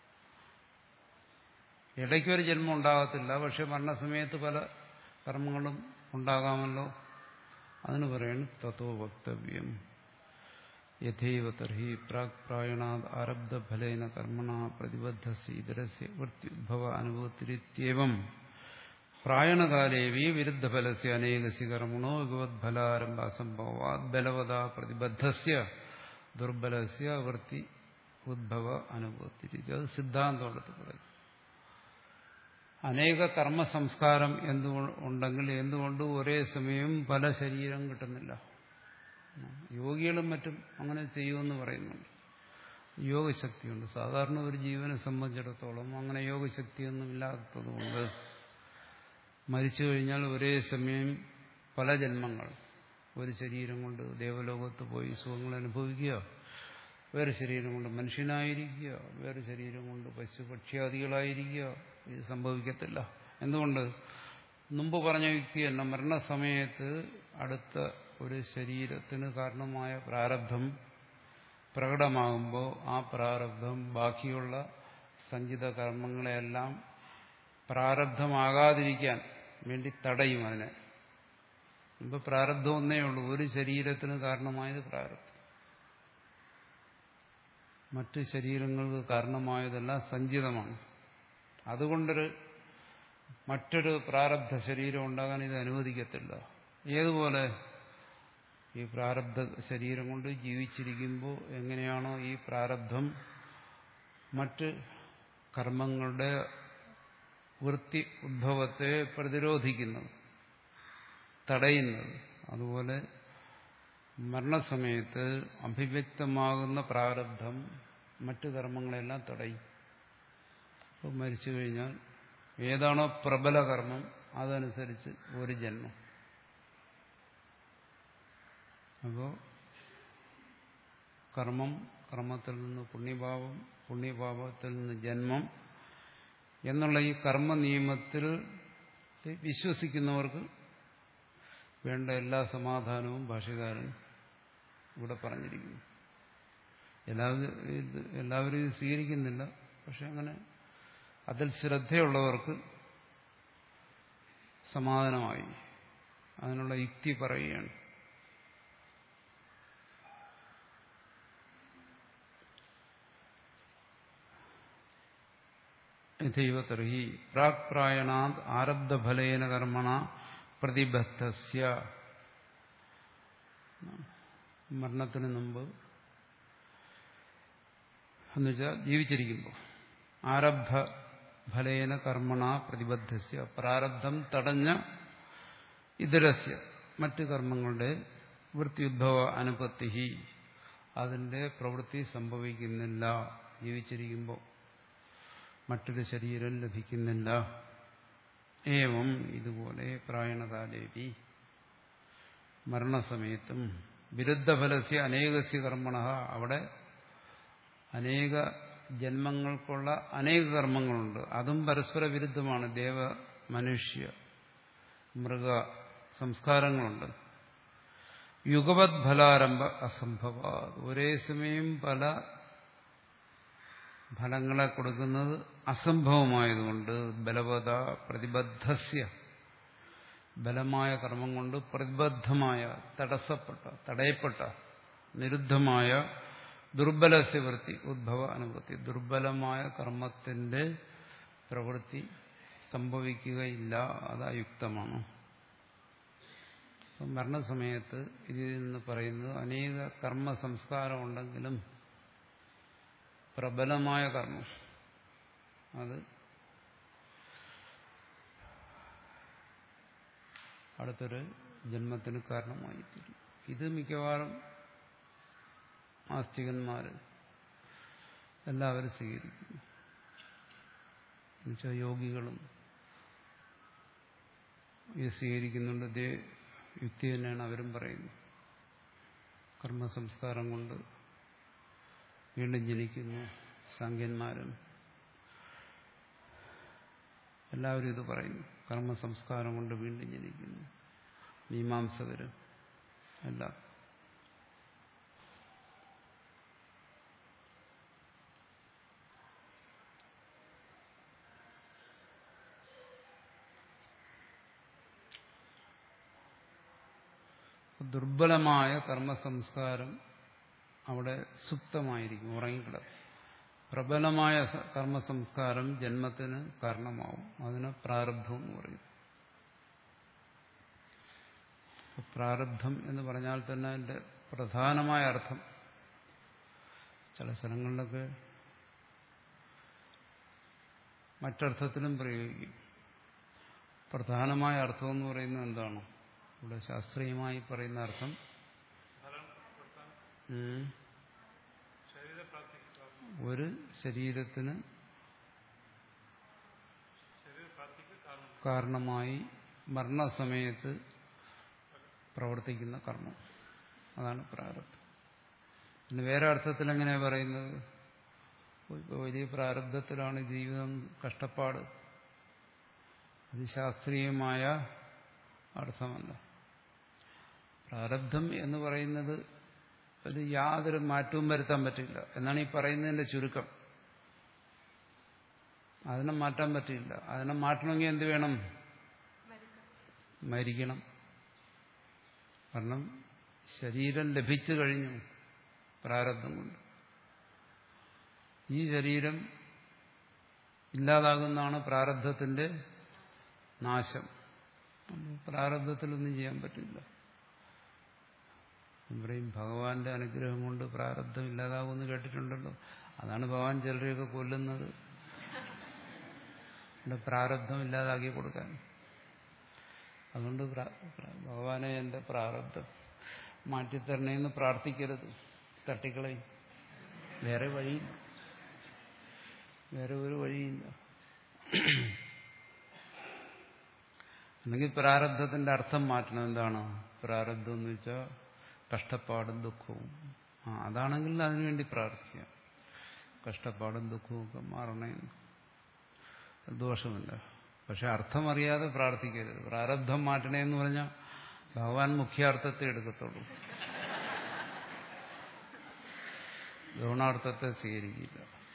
ഇടയ്ക്കൊരു ജന്മം ഉണ്ടാകത്തില്ല പക്ഷെ മരണസമയത്ത് പല കർമ്മങ്ങളും ഉണ്ടാകാമല്ലോ അതിന് പറയുന്നു തത്വ വക്തവ്യം യഥൈവ തർഹി പ്രാക് പ്രായണാത് ആരബ്ധഫലേന കർമ്മണ പ്രതിബദ്ധസ്യ ഇതരസ്യ വൃത്യുദ്ഭവ അനുഭവത്തിരിത്യവം പ്രായണകാലേവി വിരുദ്ധഫലസ്യ അനേകസ്യ കർമ്മണോ ഭഗവത്ഫലാരംഭ അസംഭവാത് ബലവത പ്രതിബദ്ധസ്യ ദുർബലസ്യ വൃത്തി ഉദ്ഭവ അനുഭവത്തിരിക്കുക അത് സിദ്ധാന്തമെടുത്ത് പറയും അനേക കർമ്മ സംസ്കാരം എന്തുണ്ടെങ്കിൽ എന്തുകൊണ്ട് ഒരേ സമയം പല ശരീരം കിട്ടുന്നില്ല യോഗികളും മറ്റും അങ്ങനെ ചെയ്യുമെന്ന് പറയുന്നുണ്ട് യോഗശക്തിയുണ്ട് സാധാരണ ഒരു ജീവനെ സംബന്ധിച്ചിടത്തോളം അങ്ങനെ യോഗശക്തിയൊന്നും ഇല്ലാത്തതുകൊണ്ട് മരിച്ചു കഴിഞ്ഞാൽ ഒരേ സമയം പല ജന്മങ്ങൾ ഒരു ശരീരം കൊണ്ട് ദേവലോകത്ത് പോയി സുഖങ്ങൾ അനുഭവിക്കുക വേറെ ശരീരം കൊണ്ട് മനുഷ്യനായിരിക്കുക വേറെ ശരീരം കൊണ്ട് പശു പക്ഷിയാദികളായിരിക്കുക ഇത് സംഭവിക്കത്തില്ല എന്തുകൊണ്ട് മുമ്പ് പറഞ്ഞ വ്യക്തി തന്നെ മരണസമയത്ത് അടുത്ത ഒരു ശരീരത്തിന് കാരണമായ പ്രാരബ്ധം പ്രകടമാകുമ്പോൾ ആ പ്രാരബ്ധം ബാക്കിയുള്ള സഞ്ചിത കർമ്മങ്ങളെല്ലാം പ്രാരബ്ധമാകാതിരിക്കാൻ വേണ്ടി തടയും അതിനെ ഇപ്പൊ പ്രാരബ്ധം ഒന്നേ ഉള്ളൂ ഒരു ശരീരത്തിന് കാരണമായത് പ്രാരബ്ധം മറ്റ് ശരീരങ്ങൾക്ക് കാരണമായതെല്ലാം സഞ്ചിതമാണ് അതുകൊണ്ടൊരു മറ്റൊരു പ്രാരബ്ധ ശരീരം ഉണ്ടാകാൻ ഇത് അനുവദിക്കത്തില്ല ഏതുപോലെ ഈ പ്രാരബ്ധ ശരീരം കൊണ്ട് ജീവിച്ചിരിക്കുമ്പോൾ എങ്ങനെയാണോ ഈ പ്രാരബ്ധം മറ്റ് കർമ്മങ്ങളുടെ വൃത്തി ഉദ്ഭവത്തെ പ്രതിരോധിക്കുന്നത് തടയുന്നത് അതുപോലെ മരണസമയത്ത് അഭിവ്യക്തമാകുന്ന പ്രാരബ്ധം മറ്റു കർമ്മങ്ങളെല്ലാം തടയും അപ്പോൾ മരിച്ചു കഴിഞ്ഞാൽ ഏതാണോ പ്രബല കർമ്മം അതനുസരിച്ച് ഒരു ജന്മം അപ്പോൾ കർമ്മം കർമ്മത്തിൽ നിന്ന് പുണ്യഭാവം പുണ്യഭാവത്തിൽ നിന്ന് ജന്മം എന്നുള്ള ഈ കർമ്മ നിയമത്തിൽ വിശ്വസിക്കുന്നവർക്ക് വേണ്ട എല്ലാ സമാധാനവും ഭാഷകാരൻ ഇവിടെ പറഞ്ഞിരിക്കുന്നു എല്ലാവരും ഇത് എല്ലാവരും ഇത് സ്വീകരിക്കുന്നില്ല പക്ഷെ അങ്ങനെ അതിൽ ശ്രദ്ധയുള്ളവർക്ക് സമാധാനമായി അതിനുള്ള യുക്തി പറയുകയാണ് യഥൈവ തർഹി പ്രാക് പ്രായണാത് ആരബ്ധഫലേന കർമ്മണ പ്രതിബദ്ധസ്യ മരണത്തിന് മുമ്പ് എന്നുവെച്ചാൽ ജീവിച്ചിരിക്കുമ്പോൾ ആരബ്ധ ഫലേന കർമ്മണ പ്രതിബദ്ധസ്യ പ്രാരബ്ധം തടഞ്ഞ ഇതരസ്യ മറ്റ് കർമ്മങ്ങളുടെ വൃത്തിയുദ്ഭവ അനുപത്തി അതിന്റെ പ്രവൃത്തി സംഭവിക്കുന്നില്ല ജീവിച്ചിരിക്കുമ്പോൾ മറ്റൊരു ശരീരം ലഭിക്കുന്നില്ല ഏവം ഇതുപോലെ പ്രായണകാലേപി മരണസമയത്തും വിരുദ്ധഫലസ്യ അനേകസ്യ കർമ്മണ അവിടെ അനേക ജന്മങ്ങൾക്കുള്ള അനേക കർമ്മങ്ങളുണ്ട് അതും പരസ്പര വിരുദ്ധമാണ് ദേവ മനുഷ്യ മൃഗ സംസ്കാരങ്ങളുണ്ട് യുഗവത് ഫലാരംഭ അസംഭവ ഒരേ സമയം പല ഫലങ്ങളെ കൊടുക്കുന്നത് അസംഭവമായതുകൊണ്ട് ബലവത പ്രതിബദ്ധസ്യ ബലമായ കർമ്മം കൊണ്ട് പ്രതിബദ്ധമായ തടസ്സപ്പെട്ട തടയപ്പെട്ട നിരുദ്ധമായ ദുർബലസ്യ വൃത്തി ഉദ്ഭവ അനുവൃത്തി ദുർബലമായ കർമ്മത്തിന്റെ പ്രവൃത്തി സംഭവിക്കുകയില്ല അത് അയുക്തമാണ് മരണസമയത്ത് ഇതിൽ നിന്ന് പറയുന്നത് അനേക കർമ്മ സംസ്കാരം ഉണ്ടെങ്കിലും പ്രബലമായ കർമ്മം അത് അടുത്തൊരു ജന്മത്തിന് കാരണമായി തീരും ഇത് മിക്കവാറും ആസ്തികന്മാര് എല്ലാവരും സ്വീകരിക്കുന്നു എന്നുവെച്ചാൽ യോഗികളും ഇത് സ്വീകരിക്കുന്നുണ്ട് ഇതേ യുക്തി തന്നെയാണ് അവരും പറയുന്നത് കർമ്മസംസ്കാരം കൊണ്ട് വീണ്ടും ജനിക്കുന്നു സാങ്കന്മാരും എല്ലാവരും ഇത് പറയുന്നു കർമ്മസംസ്കാരം കൊണ്ട് വീണ്ടും ജനിക്കുന്നു മീമാംസകരും എല്ലാം ദുർബലമായ കർമ്മസംസ്കാരം അവിടെ സുപ്തമായിരിക്കും ഉറങ്ങിക്കിടക്കും പ്രബലമായ കർമ്മസംസ്കാരം ജന്മത്തിന് കാരണമാവും അതിന് പ്രാരബ്ധം എന്ന് പറയും പ്രാരബ്ധം എന്ന് പറഞ്ഞാൽ തന്നെ അതിന്റെ പ്രധാനമായ അർത്ഥം ചില സ്ഥലങ്ങളിലൊക്കെ മറ്റർത്ഥത്തിലും പ്രയോഗിക്കും പ്രധാനമായ അർത്ഥം എന്ന് പറയുന്നത് എന്താണ് ഇവിടെ ശാസ്ത്രീയമായി പറയുന്ന അർത്ഥം ഒരു ശരീരത്തിന് കാരണമായി മരണസമയത്ത് പ്രവർത്തിക്കുന്ന കർമ്മം അതാണ് പ്രാരബ്ധം പിന്നെ വേറെ അർത്ഥത്തിൽ എങ്ങനെയാണ് പറയുന്നത് ഇപ്പോൾ വലിയ പ്രാരബ്ധത്തിലാണ് ജീവിതം കഷ്ടപ്പാട് അത് ശാസ്ത്രീയമായ അർത്ഥമല്ല പ്രാരബ്ധം എന്ന് പറയുന്നത് ഒരു യാതൊരു മാറ്റവും വരുത്താൻ പറ്റില്ല എന്നാണ് ഈ പറയുന്നതിന്റെ ചുരുക്കം അതിനെ മാറ്റാൻ പറ്റില്ല അതിനെ മാറ്റണമെങ്കിൽ എന്ത് വേണം മരിക്കണം കാരണം ശരീരം ലഭിച്ചു കഴിഞ്ഞു പ്രാരബ്ധം കൊണ്ട് ഈ ശരീരം ഇല്ലാതാകുന്നതാണ് പ്രാരബ്ധത്തിന്റെ നാശം പ്രാരബ്ധത്തിലൊന്നും ചെയ്യാൻ പറ്റില്ല പറയും ഭഗവാന്റെ അനുഗ്രഹം കൊണ്ട് പ്രാരബ്ധം ഇല്ലാതാകുമെന്ന് കേട്ടിട്ടുണ്ടല്ലോ അതാണ് ഭഗവാൻ ചിലരെയൊക്കെ കൊല്ലുന്നത് പ്രാരബ്ധം ഇല്ലാതാക്കി കൊടുക്കാൻ അതുകൊണ്ട് ഭഗവാനെ എന്റെ പ്രാരബ്ധം മാറ്റിത്തരണേന്ന് പ്രാർത്ഥിക്കരുത് തട്ടിക്കളയും വേറെ വഴിയില്ല വേറെ ഒരു വഴിയില്ല അല്ലെങ്കിൽ പ്രാരബ്ധത്തിന്റെ അർത്ഥം മാറ്റണം എന്താണ് പ്രാരബ്ധം എന്ന് വെച്ചാൽ കഷ്ടപ്പാടും ദുഃഖവും ആ അതാണെങ്കിൽ അതിനുവേണ്ടി പ്രാർത്ഥിക്കാം കഷ്ടപ്പാടും ദുഃഖവും ഒക്കെ മാറണേ ദോഷമില്ല പക്ഷെ അർത്ഥം അറിയാതെ പ്രാർത്ഥിക്കരുത് പ്രാരബ്ധം മാറ്റണേ എന്ന് പറഞ്ഞാൽ ഭഗവാൻ മുഖ്യാർത്ഥത്തെ എടുക്കത്തുള്ളൂ ഗൗണാർത്ഥത്തെ സ്വീകരിക്കില്ല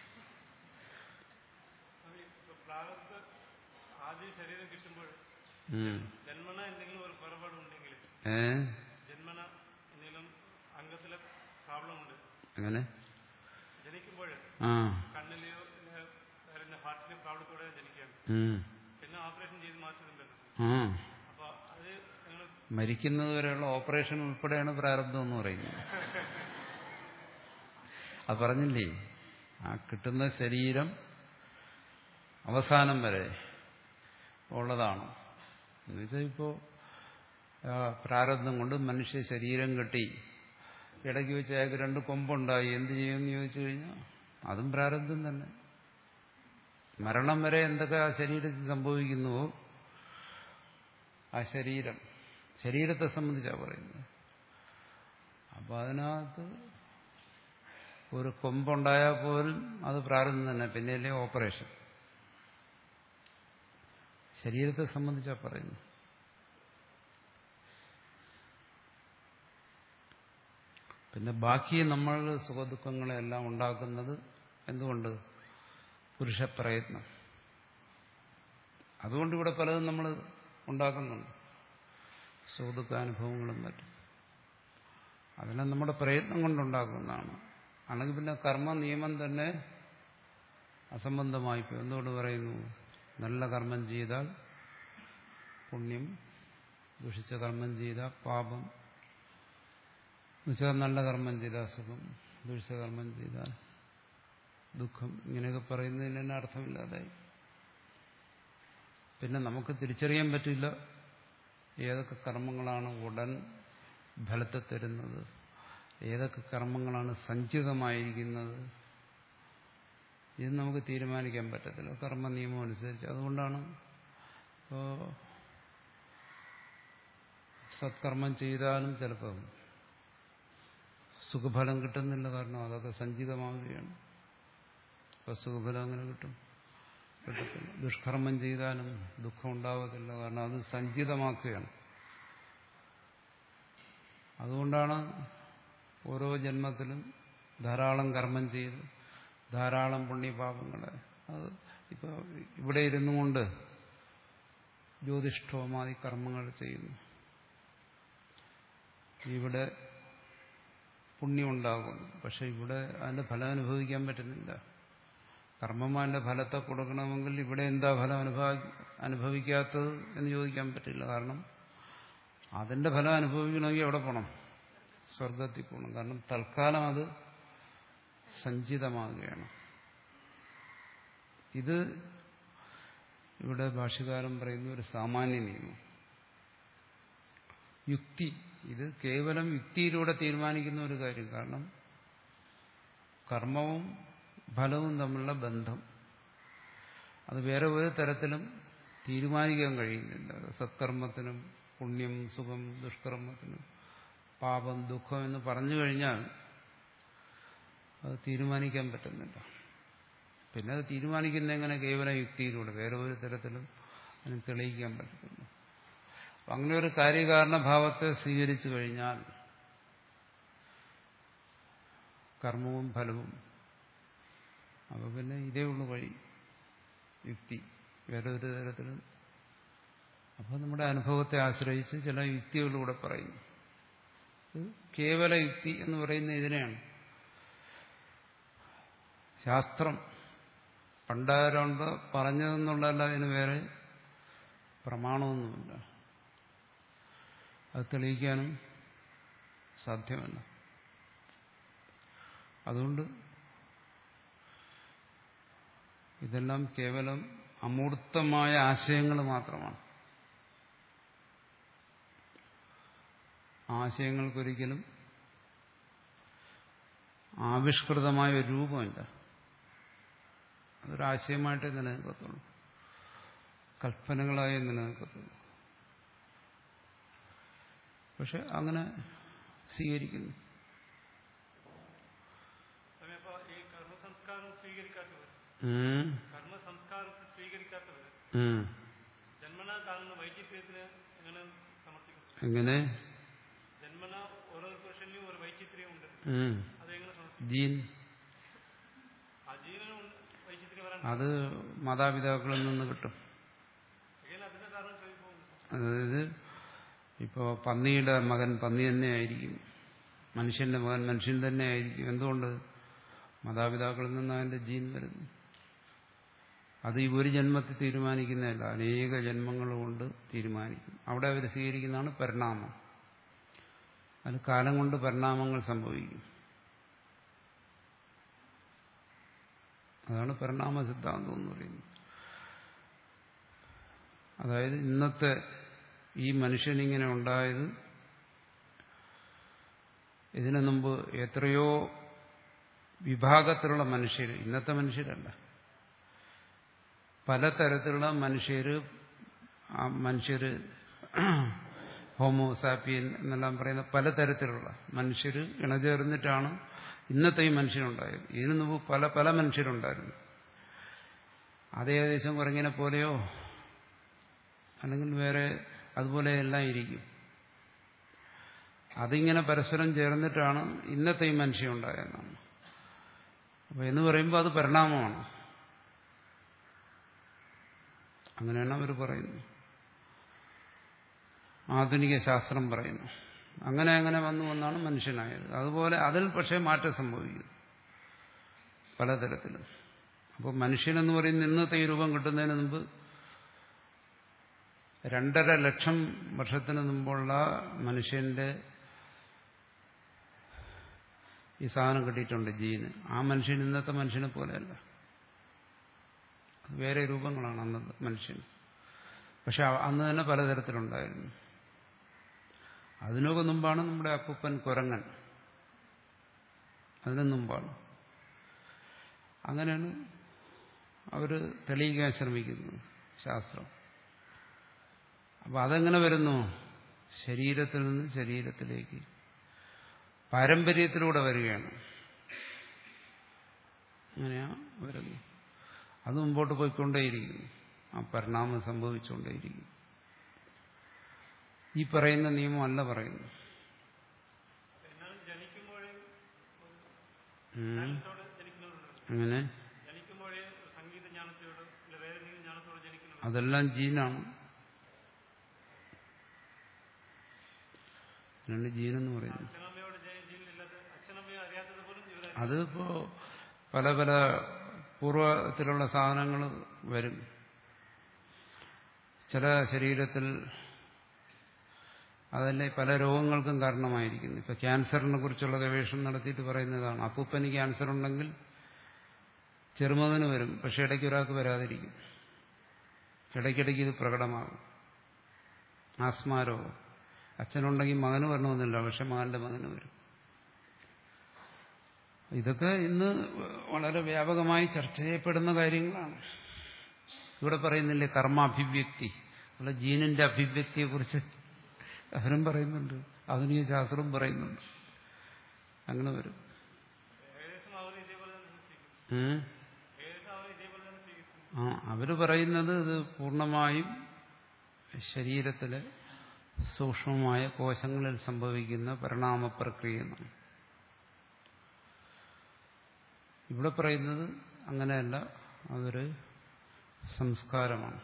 ഇപ്പൊ പ്രാരബ്ധ ആദ്യം ശരീരം കിട്ടുമ്പോൾ ഉം. ജന്മന എന്തെങ്കിലും ഒരു കുറപാട് ഉണ്ടെങ്കിൽ ഏ ജന്മന എന്തെങ്കിലും അംഗത്തിലെ പ്രോബ്ലം ഉണ്ട് അങ്ങനെ ജനിക്കുമ്പോൾ ആ കണ്ണിലെയോ ഇല്ല വേറെ ഹാർട്ടിലെ പ്രോബ്ലത്തോടെ ജനിക്കുകയാണ് ഉം. പിന്നെ ഓപ്പറേഷൻ ചെയ്ത് മാറ്റുന്നുണ്ടല്ലോ ആ അപ്പൊ അത് നിങ്ങൾ മരിക്കുന്നത് വരെയുള്ള ഓപ്പറേഷൻ ഉൾപ്പെടെയാണ് പ്രാരബ്ധം എന്ന് പറയുന്നത് അത് പറഞ്ഞില്ലേ ആ കിട്ടുന്ന ശരീരം അവസാനം വരെ ഉള്ളതാണ് എന്ന് വെച്ചാൽ ഇപ്പോൾ പ്രാരബ്ധം കൊണ്ട് മനുഷ്യ ശരീരം കെട്ടി ഇടയ്ക്ക് വെച്ച് അയാൾക്ക് രണ്ട് കൊമ്പുണ്ടായി എന്ത് ചെയ്യുമെന്ന് ചോദിച്ചു കഴിഞ്ഞാൽ അതും പ്രാരബ്ധം തന്നെ മരണം വരെ എന്തൊക്കെ ആ ശരീരത്തിൽ സംഭവിക്കുന്നുവോ ആ ശരീരം ശരീരത്തെ സംബന്ധിച്ചാണ് പറയുന്നത് അപ്പോൾ അതിനകത്ത് ഒരു കൊമ്പുണ്ടായാൽ പോലും അത് പ്രാരംഭം തന്നെ പിന്നെയല്ലേ ഓപ്പറേഷൻ ശരീരത്തെ സംബന്ധിച്ചാണ് പറയുന്നത് പിന്നെ ബാക്കി നമ്മൾ സുഖദുഃഖങ്ങളെല്ലാം ഉണ്ടാക്കുന്നത് എന്തുകൊണ്ട് പുരുഷപ്രയത്നം അതുകൊണ്ട് ഇവിടെ പലതും നമ്മൾ ഉണ്ടാക്കുന്നുണ്ട് സുഖദുഃഖാനുഭവങ്ങളും മറ്റും അതെല്ലാം നമ്മുടെ പ്രയത്നം കൊണ്ടുണ്ടാക്കുന്നതാണ് അല്ലെങ്കിൽ പിന്നെ കർമ്മ നിയമം തന്നെ അസംബന്ധമായിപ്പോയി എന്തുകൊണ്ട് പറയുന്നു നല്ല കർമ്മം ചെയ്താൽ പുണ്യം ദുഷിച്ച കർമ്മം ചെയ്താൽ പാപം എന്നുവെച്ചാൽ നല്ല കർമ്മം ചെയ്താൽ സുഖം ദുഷിച്ച കർമ്മം ചെയ്താൽ ദുഃഖം ഇങ്ങനെയൊക്കെ പറയുന്നതിന് തന്നെ അർത്ഥമില്ലാതായി പിന്നെ നമുക്ക് തിരിച്ചറിയാൻ പറ്റില്ല ഏതൊക്കെ കർമ്മങ്ങളാണ് ഉടൻ ഫലത്തെ തരുന്നത് ഏതൊക്കെ കർമ്മങ്ങളാണ് സഞ്ചിതമായിരിക്കുന്നത് ഇത് നമുക്ക് തീരുമാനിക്കാൻ പറ്റത്തില്ല കർമ്മ നിയമം അനുസരിച്ച് അതുകൊണ്ടാണ് ഇപ്പോൾ സത്കർമ്മം ചെയ്താലും ചിലപ്പോൾ സുഖഫലം കിട്ടുന്നില്ല കാരണം അതൊക്കെ സഞ്ചിതമാവുകയാണ് അപ്പോൾ സുഖഫലം അങ്ങനെ കിട്ടും കിട്ടത്തില്ല ദുഷ്കർമ്മം ചെയ്താലും ദുഃഖം ഉണ്ടാവത്തില്ല കാരണം അത് സഞ്ചിതമാക്കുകയാണ് അതുകൊണ്ടാണ് ഓരോ ജന്മത്തിലും ധാരാളം കർമ്മം ചെയ്ത് ധാരാളം പുണ്യപാപങ്ങളെ അത് ഇപ്പോൾ ഇവിടെ ഇരുന്നു കൊണ്ട് ജ്യോതിഷ്ഠോമാതി കർമ്മങ്ങൾ ചെയ്യുന്നു ഇവിടെ പുണ്യം ഉണ്ടാകുന്നു പക്ഷെ ഇവിടെ അതിന്റെ ഫലം അനുഭവിക്കാൻ പറ്റുന്നില്ല കർമ്മമാന്റെ ഫലത്തെ കൊടുക്കണമെങ്കിൽ ഇവിടെ എന്താ ഫലം അനുഭവ അനുഭവിക്കാത്തത് എന്ന് ചോദിക്കാൻ പറ്റില്ല കാരണം അതിന്റെ ഫലം അനുഭവിക്കണമെങ്കിൽ എവിടെ പോകണം സ്വർഗത്തിൽ പോകണം കാരണം തൽക്കാലം അത് സഞ്ചിതമാകുകയാണ് ഇത് ഇവിടെ ഭാഷ്യകാരൻ പറയുന്ന ഒരു സാമാന്യ നിയമം യുക്തി ഇത് കേവലം യുക്തിയിലൂടെ തീരുമാനിക്കുന്ന ഒരു കാര്യം കാരണം കർമ്മവും ഫലവും തമ്മിലുള്ള ബന്ധം അത് വേറെ ഒരു തരത്തിലും തീരുമാനിക്കാൻ കഴിയുന്നില്ല സത്കർമ്മത്തിനും പുണ്യം സുഖം ദുഷ്കർമ്മത്തിനും പാപം ദുഃഖം എന്ന് പറഞ്ഞു കഴിഞ്ഞാൽ അത് തീരുമാനിക്കാൻ പറ്റുന്നില്ല പിന്നെ അത് തീരുമാനിക്കുന്ന എങ്ങനെ കേവല യുക്തിയിലൂടെ വേറെ ഒരു തരത്തിലും അതിന് തെളിയിക്കാൻ പറ്റത്തില്ല അപ്പം അങ്ങനെ ഒരു കാര്യകാരണഭാവത്തെ സ്വീകരിച്ചു കഴിഞ്ഞാൽ കർമ്മവും ഫലവും അപ്പോൾ പിന്നെ ഇതേ ഉള്ളു വഴി യുക്തി വേറെ ഒരു തരത്തിലും അപ്പോൾ നമ്മുടെ അനുഭവത്തെ ആശ്രയിച്ച് ചില യുക്തികളിലൂടെ പറയുന്നു ഇത് കേവല യുക്തി എന്ന് പറയുന്ന ഇതിനെയാണ് ശാസ്ത്രം പണ്ടാരുണ്ട് പറഞ്ഞതെന്നുള്ളതല്ല അതിന് വേറെ പ്രമാണമൊന്നുമില്ല അത് തെളിയിക്കാനും സാധ്യമല്ല അതുകൊണ്ട് ഇതെല്ലാം കേവലം അമൂർത്തമായ ആശയങ്ങൾ മാത്രമാണ് ആശയങ്ങൾക്കൊരിക്കലും ആവിഷ്കൃതമായ ഒരു രൂപമില്ല അതൊരാശയമായിട്ടേ നിലനിൽക്കത്തുള്ളൂ കൽപ്പനകളായി നിലനിൽക്കത്തുള്ളൂ പക്ഷെ അങ്ങനെ സ്വീകരിക്കുന്നു സ്വാമി അപ്പൊ ഈ കർമ്മസംസ്കാരം സ്വീകരിക്കാത്തവർ ഉം. കർമ്മസംസ്കാരം സ്വീകരിക്കാത്തവർ ഉം. ജന്മന കാണുന്ന വൈചിത്ര്യത്തിന് എങ്ങനെ സമർത്ഥിക്കും എങ്ങനെ ജന്മന ഓരോ പുരുഷനിലും ഒരു വൈചിത്ര്യം ഉണ്ട് ഉം. അതെങ്ങനെ സമർത്ഥിക്കും ജീൻ ആ ജീവനും വൈചിത്ര്യം വരാൻ അത് മാതാപിതാക്കളിൽ നിന്ന് കിട്ടും എങ്ങനെ അതിന്റെ കാരണം ചോദിക്കുന്നു അതായത് ഇപ്പോൾ പന്നിയുടെ മകൻ പന്നി തന്നെ ആയിരിക്കും മനുഷ്യന്റെ മകൻ മനുഷ്യൻ തന്നെ ആയിരിക്കും എന്തുകൊണ്ട് മാതാപിതാക്കളിൽ നിന്ന് അതിന്റെ ജീൻ വരുന്നു അത് ഈ ഒരു ജന്മത്തിൽ തീരുമാനിക്കുന്നതല്ല അനേക ജന്മങ്ങൾ കൊണ്ട് തീരുമാനിക്കും അവിടെ അവർ സ്വീകരിക്കുന്നതാണ് പരിണാമം അത് കാലം കൊണ്ട് പരിണാമങ്ങൾ സംഭവിക്കും അതാണ് പരിണാമ സിദ്ധാന്തം എന്ന് പറയുന്നത് അതായത് ഇന്നത്തെ ഈ മനുഷ്യനിങ്ങനെ ഉണ്ടായത് ഇതിനു മുമ്പ് എത്രയോ വിഭാഗത്തിലുള്ള മനുഷ്യർ ഇന്നത്തെ മനുഷ്യരല്ല പലതരത്തിലുള്ള മനുഷ്യർ ആ മനുഷ്യർ ഹോമോസാപ്പിയൻ എന്നെല്ലാം പറയുന്ന പലതരത്തിലുള്ള മനുഷ്യർ ഇണചേർന്നിട്ടാണ് ഇന്നത്തെ ഈ മനുഷ്യനുണ്ടായത് ഇതിനു മുമ്പ് പല പല മനുഷ്യരുണ്ടായിരുന്നു അത് ഏകദേശം കുരങ്ങിനെ പോലെയോ അല്ലെങ്കിൽ വേറെ അതുപോലെ എല്ലാം ഇരിക്കും അതിങ്ങനെ പരസ്പരം ചേർന്നിട്ടാണ് ഇന്നത്തെ ഈ മനുഷ്യൻ ഉണ്ടായതെന്നാണ് അപ്പൊ എന്ന് പറയുമ്പോൾ അത് പരിണാമമാണ് അങ്ങനെയാണ് അവർ പറയുന്നത് ആധുനിക ശാസ്ത്രം പറയുന്നു അങ്ങനെ അങ്ങനെ വന്നു വന്നാണ് മനുഷ്യനായത് അതുപോലെ അതിൽ പക്ഷേ മാറ്റം സംഭവിക്കും പലതരത്തിലും അപ്പോൾ മനുഷ്യനെന്ന് പറയുന്ന ഇന്നത്തെ ഈ രൂപം കിട്ടുന്നതിന് മുമ്പ് രണ്ടര ലക്ഷം വർഷത്തിന് മുമ്പുള്ള മനുഷ്യന്റെ ഈ സാധനം കിട്ടിയിട്ടുണ്ട് ജീന് ആ മനുഷ്യൻ ഇന്നത്തെ മനുഷ്യനെ പോലെയല്ല അത് വേറെ രൂപങ്ങളാണ് അന്നത്തെ മനുഷ്യൻ പക്ഷെ അന്ന് തന്നെ പലതരത്തിലുണ്ടായിരുന്നു അതിനൊക്കെ മുമ്പാണ് നമ്മുടെ അപ്പൂപ്പൻ കുരങ്ങൻ അതിനു മുമ്പാണ് അങ്ങനെയാണ് അവർ തെളിയിക്കാൻ ശ്രമിക്കുന്നത് ശാസ്ത്രം അപ്പൊ അതെങ്ങനെ വരുന്നു ശരീരത്തിൽ നിന്ന് ശരീരത്തിലേക്ക് പാരമ്പര്യത്തിലൂടെ വരികയാണ് അങ്ങനെയാ വരുന്നു അത് മുമ്പോട്ട് പോയിക്കൊണ്ടേയിരിക്കുന്നു ആ പരിണാമം സംഭവിച്ചുകൊണ്ടേയിരിക്കും ഈ പറയുന്ന നിയമമല്ല പറയുന്നു എന്നാലും ജനിക്കുമ്പോഴേ ഉം. ജ്ഞാനത്തോടെ ജനിക്കുന്നവരുണ്ട് അങ്ങനെ ജനിക്കുമ്പോഴേ സംഗീത ജ്ഞാനത്തോട് ഇല്ല വേറെ എന്തെങ്കിലും ജ്ഞാനത്തോടെ ജനിക്കുന്നുണ്ട് അതെല്ലാം ജീനാണ് രണ്ട് ജീനെന്ന് പറയുന്നു അച്ഛനമ്മയോട് ജീവനില്ലാത്ത അച്ഛനമ്മയെ അറിയാത്തത് പോലും ഇവരെ അതിപ്പോ പല പല പൂർവ്വത്തിലുള്ള സാധനങ്ങൾ വരും ചില ശരീരത്തിൽ അതല്ലേ പല രോഗങ്ങൾക്കും കാരണമായിരിക്കുന്നു ഇപ്പൊ ക്യാൻസറിനെ കുറിച്ചുള്ള ഗവേഷണം നടത്തിയിട്ട് പറയുന്നതാണ് അപ്പൂപ്പന് ക്യാൻസർ ഉണ്ടെങ്കിൽ ചെറുമകന് വരും പക്ഷെ ഇടയ്ക്ക് ഒരാൾക്ക് വരാതിരിക്കും ഇടയ്ക്കിടയ്ക്ക് ഇത് പ്രകടമാകും ആസ്മാരോഗം അച്ഛനുണ്ടെങ്കിൽ മകന് വരണമെന്നില്ല പക്ഷെ മകന്റെ മകന് വരും ഇതൊക്കെ ഇന്ന് വളരെ വ്യാപകമായി ചർച്ച ചെയ്യപ്പെടുന്ന കാര്യങ്ങളാണ് ഇവിടെ പറയുന്നില്ലേ കർമാഭിവ്യക്തി ഉള്ള ജീനിന്റെ അഭിവ്യക്തിയെക്കുറിച്ച് അവരും പറയുന്നുണ്ട് ആധുനിക ശാസ്ത്രവും പറയുന്നുണ്ട് അങ്ങനെ വരും ഏകദേശം അവർ ഇതേപോലെ തന്നെ സ്വീകരിക്കും ഉം. ഏകദേശം അവർ ഇതേപോലെ തന്നെ സ്വീകരിക്കും ആ അവര് പറയുന്നത് ഇത് പൂർണ്ണമായും ശരീരത്തിലെ സൂക്ഷ്മമായ കോശങ്ങളിൽ സംഭവിക്കുന്ന പരിണാമ പ്രക്രിയ എന്നാണ് ഇവിടെ പറയുന്നത് അങ്ങനെയല്ല അതൊരു സംസ്കാരമാണ്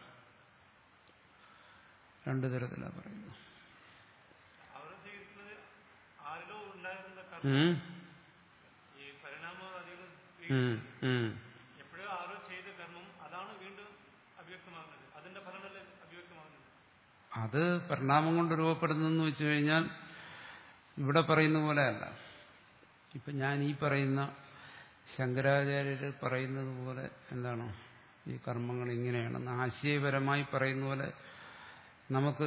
രണ്ടു തരത്തിലാണ് പറയുന്നത് അവർ സ്വീകരിക്കുന്നത് ആരിലോ ഉണ്ടായിരുന്ന കർമ്മം ഉം. ഈ പരിണാമവാദികൾ ഉം. ഉം. എപ്പോഴോ ആരോ ചെയ്ത കർമ്മം അതാണ് വീണ്ടും അഭിവ്യക്തമാകുന്നത് അതിന്റെ ഫലമല്ലേ അഭിവ്യക്തമാകുന്നത് അത് പരിണാമം കൊണ്ട് രൂപപ്പെടുന്നെന്ന് വെച്ചു കഴിഞ്ഞാൽ ഇവിടെ പറയുന്ന പോലെയല്ല ഇപ്പൊ ഞാൻ ഈ പറയുന്ന ശങ്കരാചാര്യർ പറയുന്നത് പോലെ എന്താണ് ഈ കർമ്മങ്ങൾ ഇങ്ങനെയാണെന്ന് ആശയപരമായി പറയുന്ന പോലെ നമുക്ക്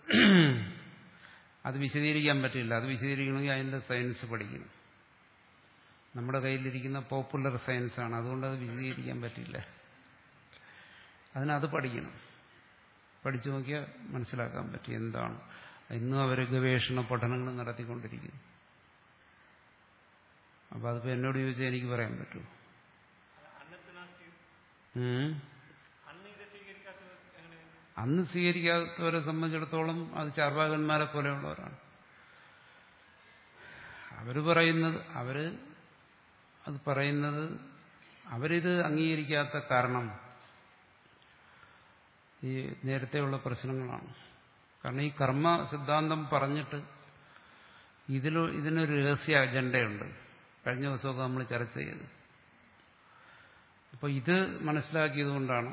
അത് വിശദീകരിക്കാൻ പറ്റില്ല അത് വിശദീകരിക്കണമെങ്കിൽ അതിന്റെ സയൻസ് പഠിക്കണം നമ്മുടെ കയ്യിലിരിക്കുന്ന പോപ്പുലർ സയൻസാണ് അതുകൊണ്ട് അത് വിശദീകരിക്കാൻ പറ്റില്ല അതിനത് പഠിക്കണം പഠിച്ചു നോക്കിയാൽ മനസ്സിലാക്കാൻ പറ്റും എന്താണ് ഇന്നും അവർ ഗവേഷണ പഠനങ്ങൾ നടത്തിക്കൊണ്ടിരിക്കുന്നു അപ്പോൾ അതിപ്പോൾ എന്നോട് ചോദിച്ചാൽ എനിക്ക് പറയാൻ പറ്റുമോ അന്നത്തിനാക്കി ഉം. അന്ന് ഇത് സ്വീകരിക്കാത്തത് എങ്ങനെയാണ് അന്ന് സ്വീകരിക്കാത്തവരെ സംബന്ധിച്ചിടത്തോളം അത് ചാർവാകന്മാരെ പോലെയുള്ളവരാണ് അവർ പറയുന്നത് അവര് അത് പറയുന്നത് അവരിത് അംഗീകരിക്കാത്ത കാരണം ഈ നേരത്തെയുള്ള പ്രശ്നങ്ങളാണ് കാരണം ഈ കർമ്മ സിദ്ധാന്തം പറഞ്ഞിട്ട് ഇതിൽ ഇതിനൊരു രഹസ്യ അജണ്ടയുണ്ട് കഴിഞ്ഞ ദിവസമൊക്കെ നമ്മൾ ചർച്ച ചെയ്ത് അപ്പോൾ ഇത് മനസ്സിലാക്കിയതുകൊണ്ടാണ്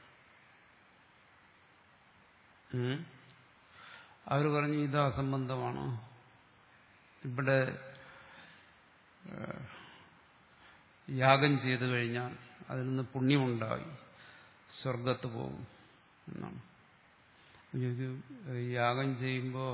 അവർ പറഞ്ഞു ഇത് അസംബന്ധമാണ് ഇവിടെ ഏഹ്, യാഗം ചെയ്തു കഴിഞ്ഞാൽ അതിൽ നിന്ന് പുണ്യമുണ്ടായി സ്വർഗത്ത് പോകും എന്നാണ് ചോദിക്കും, ഈ യാഗം ചെയ്യുമ്പോൾ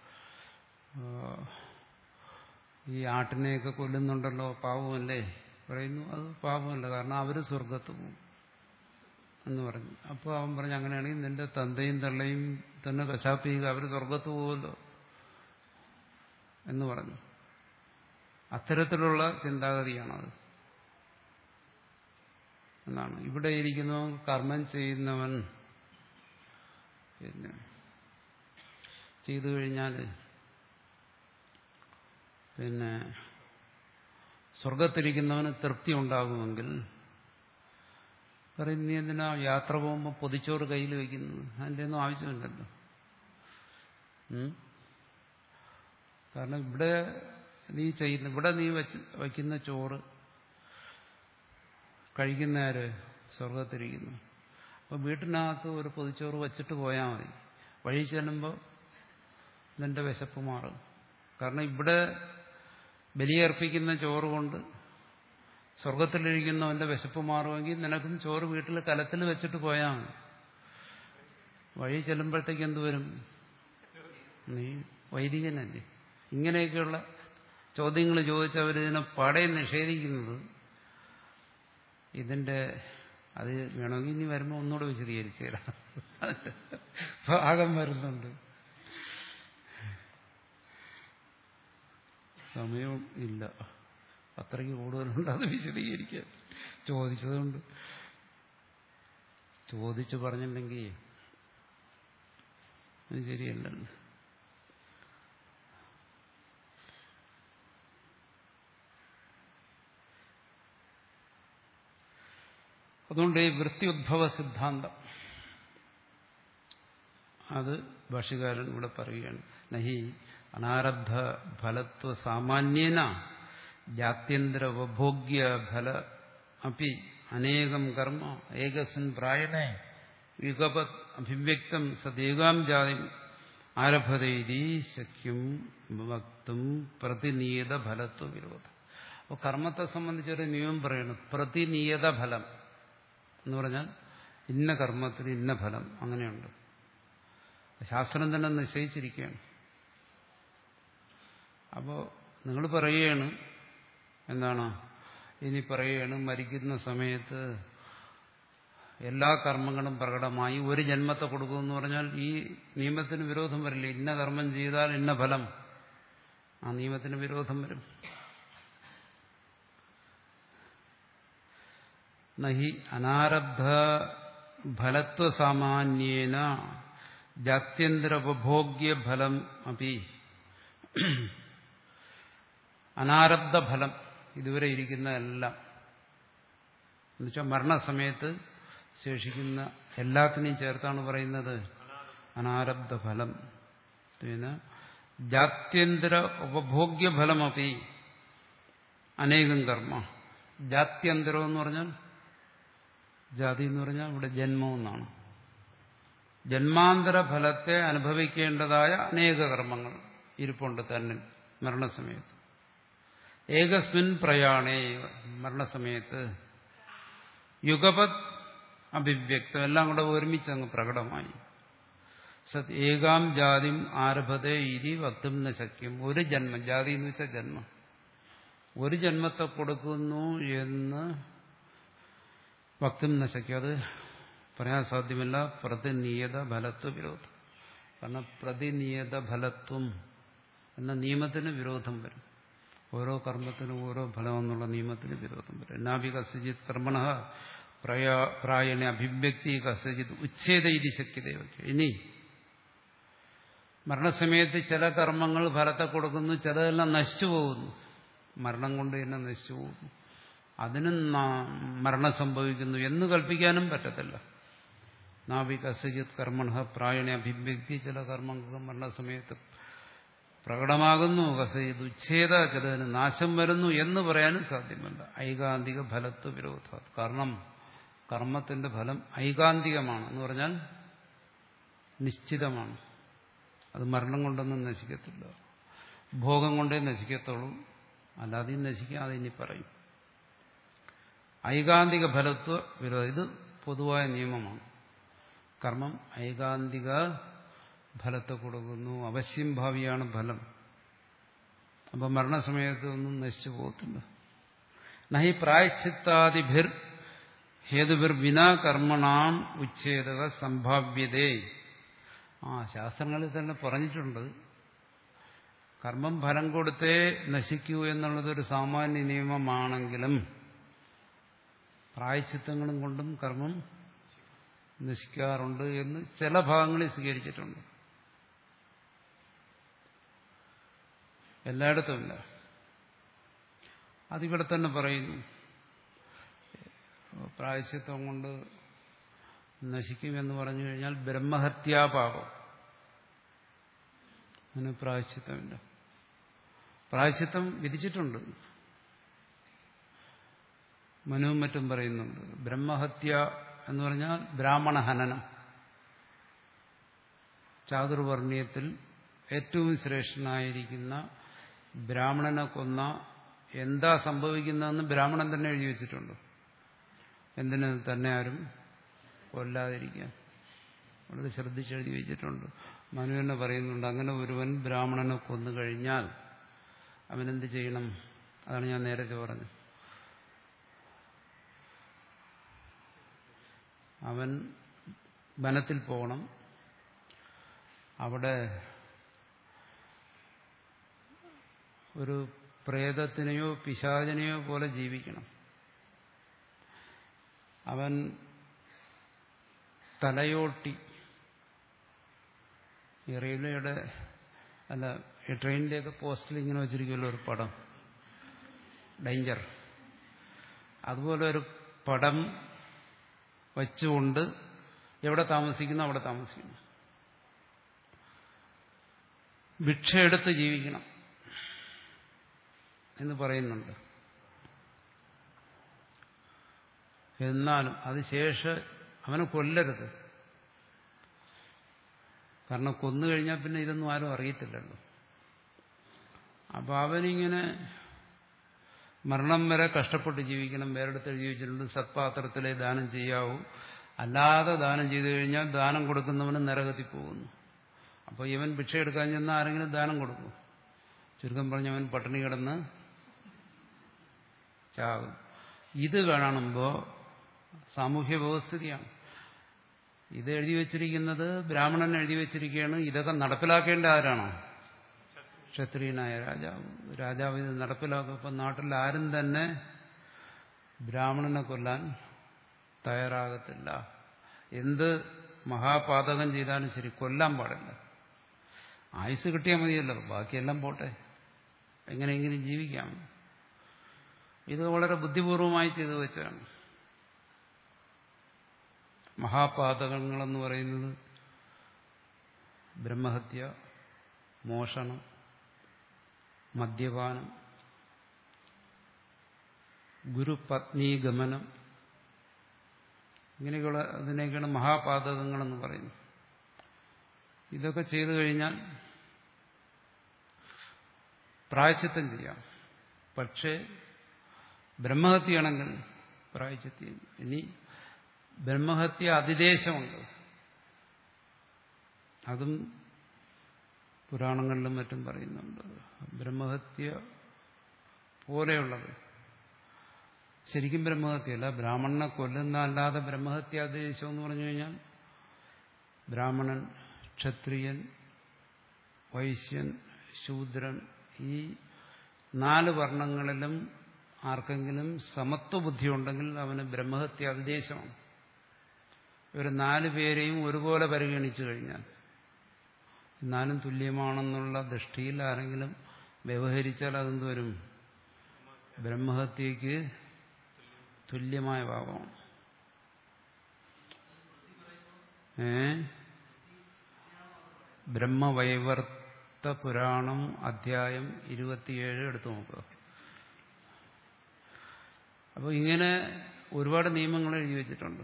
ഈ ആട്ടിനെയൊക്കെ കൊല്ലുന്നുണ്ടല്ലോ പാവമല്ലേ പറയുന്നു അത് പാവമല്ല കാരണം അവർ സ്വർഗത്ത് പോകും എന്ന് പറഞ്ഞു അപ്പോൾ അവൻ പറഞ്ഞു അങ്ങനെയാണെങ്കിൽ നിന്റെ തന്തയും തള്ളയും തന്നെ കശാപ്പ് ചെയ്യുക അവർ സ്വർഗത്ത് പോകുമല്ലോ എന്ന് പറഞ്ഞു അത്തരത്തിലുള്ള ചിന്താഗതിയാണത് എന്നാണ് ഇവിടെ ഇരിക്കുന്നവൻ കർമ്മം ചെയ്യുന്നവൻ പിന്നെ ചെയ്തു കഴിഞ്ഞാൽ പിന്നെ സ്വർഗത്തിരിക്കുന്നവന് തൃപ്തി ഉണ്ടാകുമെങ്കിൽ പറയും നീ എന്തിനാ യാത്ര പോകുമ്പോൾ പൊതിച്ചോറ് കയ്യിൽ വയ്ക്കുന്നത് അതിൻ്റെ ഒന്നും ആവശ്യമില്ലല്ലോ ഉം? കാരണം ഇവിടെ നീ ചെയ്യുന്ന ഇവിടെ നീ വെച്ച് വയ്ക്കുന്ന ചോറ് കഴിക്കുന്നവര് സ്വർഗത്തിരിക്കുന്നു അപ്പോൾ വീട്ടിനകത്ത് ഒരു പൊതിച്ചോറ് വച്ചിട്ട് പോയാൽ മതി വഴി ചെല്ലുമ്പോൾ നിന്റെ വിശപ്പ് മാറും കാരണം ഇവിടെ ബലിയർപ്പിക്കുന്ന ചോറ് കൊണ്ട് സ്വർഗത്തിലിരിക്കുന്നവന്റെ വിശപ്പ് മാറുമെങ്കിൽ നിനക്കും ചോറ് വീട്ടിൽ കലത്തിൽ വെച്ചിട്ട് പോയാൽ മതി വഴി ചെല്ലുമ്പോഴത്തേക്ക് എന്ത് വരും നീ വൈദികനല്ലേ ഇങ്ങനെയൊക്കെയുള്ള ചോദ്യങ്ങൾ ചോദിച്ച് അവരിതിനെ പാടെ നിഷേധിക്കുന്നത് ഇതിന്റെ അത് വേണമെങ്കിൽ ഇനി വരുമ്പോൾ ഒന്നുകൂടെ വിശദീകരിച്ചു തരാം ഭാഗം വരുന്നുണ്ട് സമയവും ഇല്ല അത്രയ്ക്ക് കൂടുതലുണ്ട് അത് വിശദീകരിക്കാൻ ചോദിച്ചതുകൊണ്ട് ചോദിച്ചു പറഞ്ഞിട്ടുണ്ടെങ്കിൽ അത് ശരിയല്ലല്ലോ അതുകൊണ്ട് ഈ വൃത്തി ഉദ്ഭവ സിദ്ധാന്തം അത് ഭാഷകാരൻ ഇവിടെ പറയുകയാണ് നഹി അനാരബ്ധ ഫലത്വ സാമാന്യേന ജാത്യന്തര ഉപഭോഗ്യ ഫല അപ്പി അനേകം കർമ്മ ഏകസ്മിൻ പ്രായണേ യുഗപത് അഭിവ്യക്തം സദേകാം ജാതി ആരഭതൈതി ശക്യം വക്തും പ്രതിനിയത ഫലത്വ വിരോധം അപ്പോൾ കർമ്മത്തെ സംബന്ധിച്ചൊരു നിയമം പറയുന്നു പ്രതിനിയത ഫലം എന്ന് പറഞ്ഞാൽ ഇന്ന കർമ്മത്തിന് ഇന്ന ഫലം അങ്ങനെയുണ്ട് ശാസ്ത്രം തന്നെ നിശ്ചയിച്ചിരിക്കുകയാണ് അപ്പോൾ നിങ്ങൾ പറയുകയാണ് എന്താണ് ഇനി പറയുകയാണ് മരിക്കുന്ന സമയത്ത് എല്ലാ കർമ്മങ്ങളും പ്രകടമായി ഒരു ജന്മത്തെ കൊടുക്കുമെന്ന് പറഞ്ഞാൽ ഈ നിയമത്തിന് വിരോധം വരില്ല ഇന്ന കർമ്മം ചെയ്താൽ ഇന്ന ഫലം ആ നിയമത്തിന് വിരോധം വരും നഹി അനാരബ്ധ ഫലത്വസാമാന്യേന ജാത്യന്തര ഉപഭോഗ്യ ഫലം അപ്പി അനാരബ്ധ ഫലം ഇതുവരെ ഇരിക്കുന്ന എല്ലാം എന്നുവെച്ചാൽ മരണസമയത്ത് ശേഷിക്കുന്ന എല്ലാത്തിനെയും ചേർത്താണ് പറയുന്നത് അനാരബ്ധ ഫലം പിന്നെ ജാത്യന്തര ഉപഭോഗ്യ ഫലമപ്പി അനേകം കർമ്മ ജാത്യന്തരം എന്ന് പറഞ്ഞാൽ ജാതി എന്ന് പറഞ്ഞാൽ ഇവിടെ ജന്മം എന്നാണ് ജന്മാന്തര ഫലത്തെ അനുഭവിക്കേണ്ടതായ അനേക കർമ്മങ്ങൾ ഇരിപ്പുണ്ട് തന്നെ മരണസമയത്ത് ഏകസ്മിൻ പ്രയാണേ മരണസമയത്ത് യുഗപത് അഭിവ്യക്തം എല്ലാം കൂടെ ഒരുമിച്ച് അങ്ങ് പ്രകടമായി സത് ഏകാം ജാതിം ആരഭതേ ഇരി വക്തും ന ശക്യം ഒരു ജന്മം ജാതി എന്ന് വെച്ചാൽ ജന്മം ഒരു ജന്മത്തെ കൊടുക്കുന്നു എന്ന് വക്തും ന ശക്യം അത് പറയാൻ സാധ്യമല്ല പ്രതിനിയത ഫലത്വ വിരോധം കാരണം പ്രതിനിയത ഫലത്വം എന്ന നിയമത്തിന് വിരോധം വരും ഓരോ കർമ്മത്തിനും ഓരോ ഫലം എന്നുള്ള നിയമത്തിന് വിരോധം വരും എന്നാഭി കസ്യജിത് കർമ്മണ പ്രായണ അഭിവ്യക്തി കസ്യജിത് ഉച്ഛേദ ഇതി ശക്യതയോ ഇനി മരണസമയത്ത് ചില കർമ്മങ്ങൾ ഫലത്തെ കൊടുക്കുന്നു ചിലതെല്ലാം നശിച്ചു പോകുന്നു മരണം കൊണ്ട് തന്നെ നശിച്ചു പോകുന്നു അതിനും മരണം സംഭവിക്കുന്നു എന്ന് കൽപ്പിക്കാനും പറ്റത്തില്ല നാവി കസ്യജിത് കർമ്മണ പ്രായണ അഭിവ്യക്തി ചില കർമ്മങ്ങൾക്ക് മരണസമയത്ത് പ്രകടമാകുന്നു കസയത് ഉച്ഛേദ ചിലതിന് നാശം വരുന്നു എന്ന് പറയാനും സാധ്യമല്ല ഐകാന്തിക ഫലത്വ വിരോധ കാരണം കർമ്മത്തിന്റെ ഫലം ഐകാന്തികമാണ് എന്ന് പറഞ്ഞാൽ നിശ്ചിതമാണ് അത് മരണം കൊണ്ടൊന്നും നശിക്കത്തില്ല ഭോഗം കൊണ്ടേ നശിക്കത്തുള്ളൂ അല്ലാതെ നശിക്കാതെ ഇനി പറയും ഐകാന്തിക ഫലത്വ വിരോധം ഇത് പൊതുവായ നിയമമാണ് കർമ്മം ഐകാന്തിക ഫലത്തെ കൊടുക്കുന്നു അവശ്യം ഭാവിയാണ് ഫലം അപ്പം മരണസമയത്ത് ഒന്നും നശിച്ചു പോകത്തില്ല നഹി പ്രായശ്ചിത്താദിഭിർ ഹേതുഭിർ വിനാ കർമ്മണാം ഉച്ഛേദക സംഭാവ്യതേ ആ ശാസ്ത്രങ്ങളിൽ തന്നെ പറഞ്ഞിട്ടുണ്ട് കർമ്മം ഫലം കൊടുത്തേ നശിക്കൂ എന്നുള്ളതൊരു സാമാന്യ നിയമമാണെങ്കിലും പ്രായച്ചിത്തങ്ങളും കൊണ്ടും കർമ്മം നശിക്കാറുണ്ട് എന്ന് ചില ഭാഗങ്ങളിൽ സ്വീകരിച്ചിട്ടുണ്ട് എല്ലായിടത്തുമില്ല അതിവിടെ തന്നെ പറയുന്നു പ്രായശ്ചിത്വം കൊണ്ട് നശിക്കുമെന്ന് പറഞ്ഞു കഴിഞ്ഞാൽ ബ്രഹ്മഹത്യാപാപം അതിന് പ്രായശ്ചിത്തമില്ല പ്രായശ്ചിത്തം വിധിച്ചിട്ടുണ്ട് മനുവും മറ്റും പറയുന്നുണ്ട് ബ്രഹ്മഹത്യ എന്ന് പറഞ്ഞാൽ ബ്രാഹ്മണ ഹനനം ചാതുർവർണ്ണയത്തിൽ ഏറ്റവും ശ്രേഷ്ഠനായിരിക്കുന്ന ബ്രാഹ്മണനെ കൊന്ന എന്താ സംഭവിക്കുന്നതെന്ന് ബ്രാഹ്മണൻ തന്നെ എഴുതി വെച്ചിട്ടുണ്ട് എന്തിനു തന്നെ ആരും കൊല്ലാതിരിക്കാൻ വളരെ ശ്രദ്ധിച്ചെഴുതി വെച്ചിട്ടുണ്ട് മനു തന്നെ പറയുന്നുണ്ട് അങ്ങനെ ഒരുവൻ ബ്രാഹ്മണനെ കൊന്നു കഴിഞ്ഞാൽ അവനെന്ത് ചെയ്യണം അതാണ് ഞാൻ നേരത്തെ പറഞ്ഞത് അവൻ വനത്തിൽ പോകണം അവിടെ ഒരു പ്രേതത്തിനെയോ പിശാചിനെയോ പോലെ ജീവിക്കണം അവൻ തലയോട്ടി ഈ റെയിൽവേയുടെ അല്ല ഈ ട്രെയിനിൻ്റെയൊക്കെ പോസ്റ്റിൽ ഇങ്ങനെ വെച്ചിരിക്കുമല്ലോ ഒരു പടം ഡേഞ്ചർ അതുപോലെ ഒരു പടം വച്ചുകൊണ്ട് എവിടെ താമസിക്കുന്നു അവിടെ താമസിക്കുന്നു ഭിക്ഷയെടുത്ത് ജീവിക്കണം എന്ന് പറയുന്നുണ്ട് എന്നാലും അതിശേഷം അവനെ കൊല്ലരുത് കാരണം കൊന്നു കഴിഞ്ഞാൽ പിന്നെ ഇതൊന്നും ആരും അറിയത്തില്ലല്ലോ അപ്പൊ അവനിങ്ങനെ മരണം വരെ കഷ്ടപ്പെട്ട് ജീവിക്കണം വേറെടുത്ത് എഴുതി വെച്ചിട്ടുണ്ട് സത്പാത്രത്തിലെ ദാനം ചെയ്യാവൂ അല്ലാതെ ദാനം ചെയ്തു കഴിഞ്ഞാൽ ദാനം കൊടുക്കുന്നവന് നരകത്തിൽ പോകുന്നു അപ്പോൾ ഇവൻ ഭിക്ഷ എടുക്കാൻ ചെന്നാൽ ആരെങ്കിലും ദാനം കൊടുക്കും ചുരുക്കം പറഞ്ഞ അവൻ പട്ടിണി കിടന്ന് ചാകും ഇത് കാണുമ്പോൾ സാമൂഹ്യ വ്യവസ്ഥിതിയാണ് ഇത് എഴുതി വച്ചിരിക്കുന്നത് ബ്രാഹ്മണൻ എഴുതി വച്ചിരിക്കുകയാണ് ഇതൊക്കെ നടപ്പിലാക്കേണ്ട ആരാണോ ക്ഷത്രിയനായ രാജാവ് രാജാവ് ഇത് നടപ്പിലാക്കും ഇപ്പം നാട്ടിൽ ആരും തന്നെ ബ്രാഹ്മണനെ കൊല്ലാൻ തയ്യാറാകത്തില്ല എന്ത് മഹാപാതകം ചെയ്താലും ശരി കൊല്ലാൻ പാടില്ല ആയുസ് കിട്ടിയാൽ മതിയല്ലോ ബാക്കിയെല്ലാം പോട്ടെ എങ്ങനെയെങ്കിലും ജീവിക്കാം ഇത് വളരെ ബുദ്ധിപൂർവമായി ചെയ്തു വെച്ചാണ് മഹാപാതകങ്ങളെന്ന് പറയുന്നത് ബ്രഹ്മഹത്യ മോഷണം മദ്യപാനം ഗുരുപത്നീഗമനം ഇങ്ങനെയൊക്കെയുള്ള അതിനെയൊക്കെയാണ് മഹാപാതകങ്ങളെന്ന് പറയുന്നത് ഇതൊക്കെ ചെയ്തു കഴിഞ്ഞാൽ പ്രായച്ചിത്തം ചെയ്യാം പക്ഷേ ബ്രഹ്മഹത്യയാണെങ്കിൽ പ്രായച്ചിത്യം ഇനി ബ്രഹ്മഹത്യ അതിദേശമുണ്ട് അതും പുരാണങ്ങളിലും മറ്റും പറയുന്നുണ്ട് ബ്രഹ്മഹത്യ പോലെയുള്ളത് ശരിക്കും ബ്രഹ്മഹത്യയല്ല ബ്രാഹ്മണനെ കൊല്ലുന്ന അല്ലാതെ ബ്രഹ്മഹത്യ അതിദേശം എന്ന് പറഞ്ഞു കഴിഞ്ഞാൽ ബ്രാഹ്മണൻ ക്ഷത്രിയൻ വൈശ്യൻ ശൂദ്രൻ ഈ നാല് വർണ്ണങ്ങളിലും ആർക്കെങ്കിലും സമത്വ ബുദ്ധി ഉണ്ടെങ്കിൽ അവന് ബ്രഹ്മഹത്യ അതിദേശമാണ് ഇവർ നാല് പേരെയും ഒരുപോലെ പരിഗണിച്ചു കഴിഞ്ഞാൽ നാലും തുല്യമാണെന്നുള്ള ദൃഷ്ടിയിൽ ആരെങ്കിലും വ്യവഹരിച്ചാൽ അതെന്ത് വരും ബ്രഹ്മഹത്യക്ക് തുല്യമായ ഭാവമാണ് ഏ ബ്രഹ്മവൈവർത്ത പുരാണം അധ്യായം ഇരുപത്തിയേഴ് എടുത്തു നോക്കുക അപ്പോൾ ഇങ്ങനെ ഒരുപാട് നിയമങ്ങൾ എഴുതി വെച്ചിട്ടുണ്ട്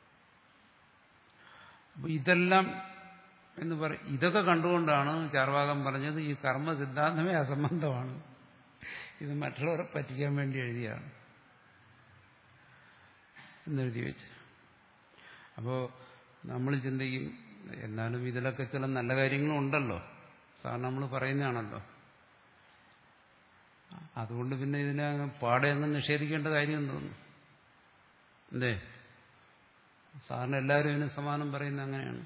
അപ്പോൾ ഇതെല്ലാം എന്ന് പറ ഇതൊക്കെ കണ്ടുകൊണ്ടാണ് ചാർവാകം പറഞ്ഞത് ഈ കർമ്മ സിദ്ധാന്തമേ അസംബന്ധമാണ് ഇത് മറ്റുള്ളവരെ പറ്റിക്കാൻ വേണ്ടി എഴുതിയാണ് എന്നെഴുതി വെച്ച് അപ്പോൾ നമ്മൾ ചിന്തിക്കും എന്നാലും ഇതിലൊക്കെ ചില നല്ല കാര്യങ്ങളും ഉണ്ടല്ലോ സാർ നമ്മൾ പറയുന്നതാണല്ലോ അതുകൊണ്ട് പിന്നെ ഇതിനെ അങ്ങ് പാടെ അങ്ങ് നിഷേധിക്കേണ്ട കാര്യം തോന്നുന്നു എന്തേ സാറിന് എല്ലാവരും ഇതിന് സമാനം പറയുന്നത് അങ്ങനെയാണ്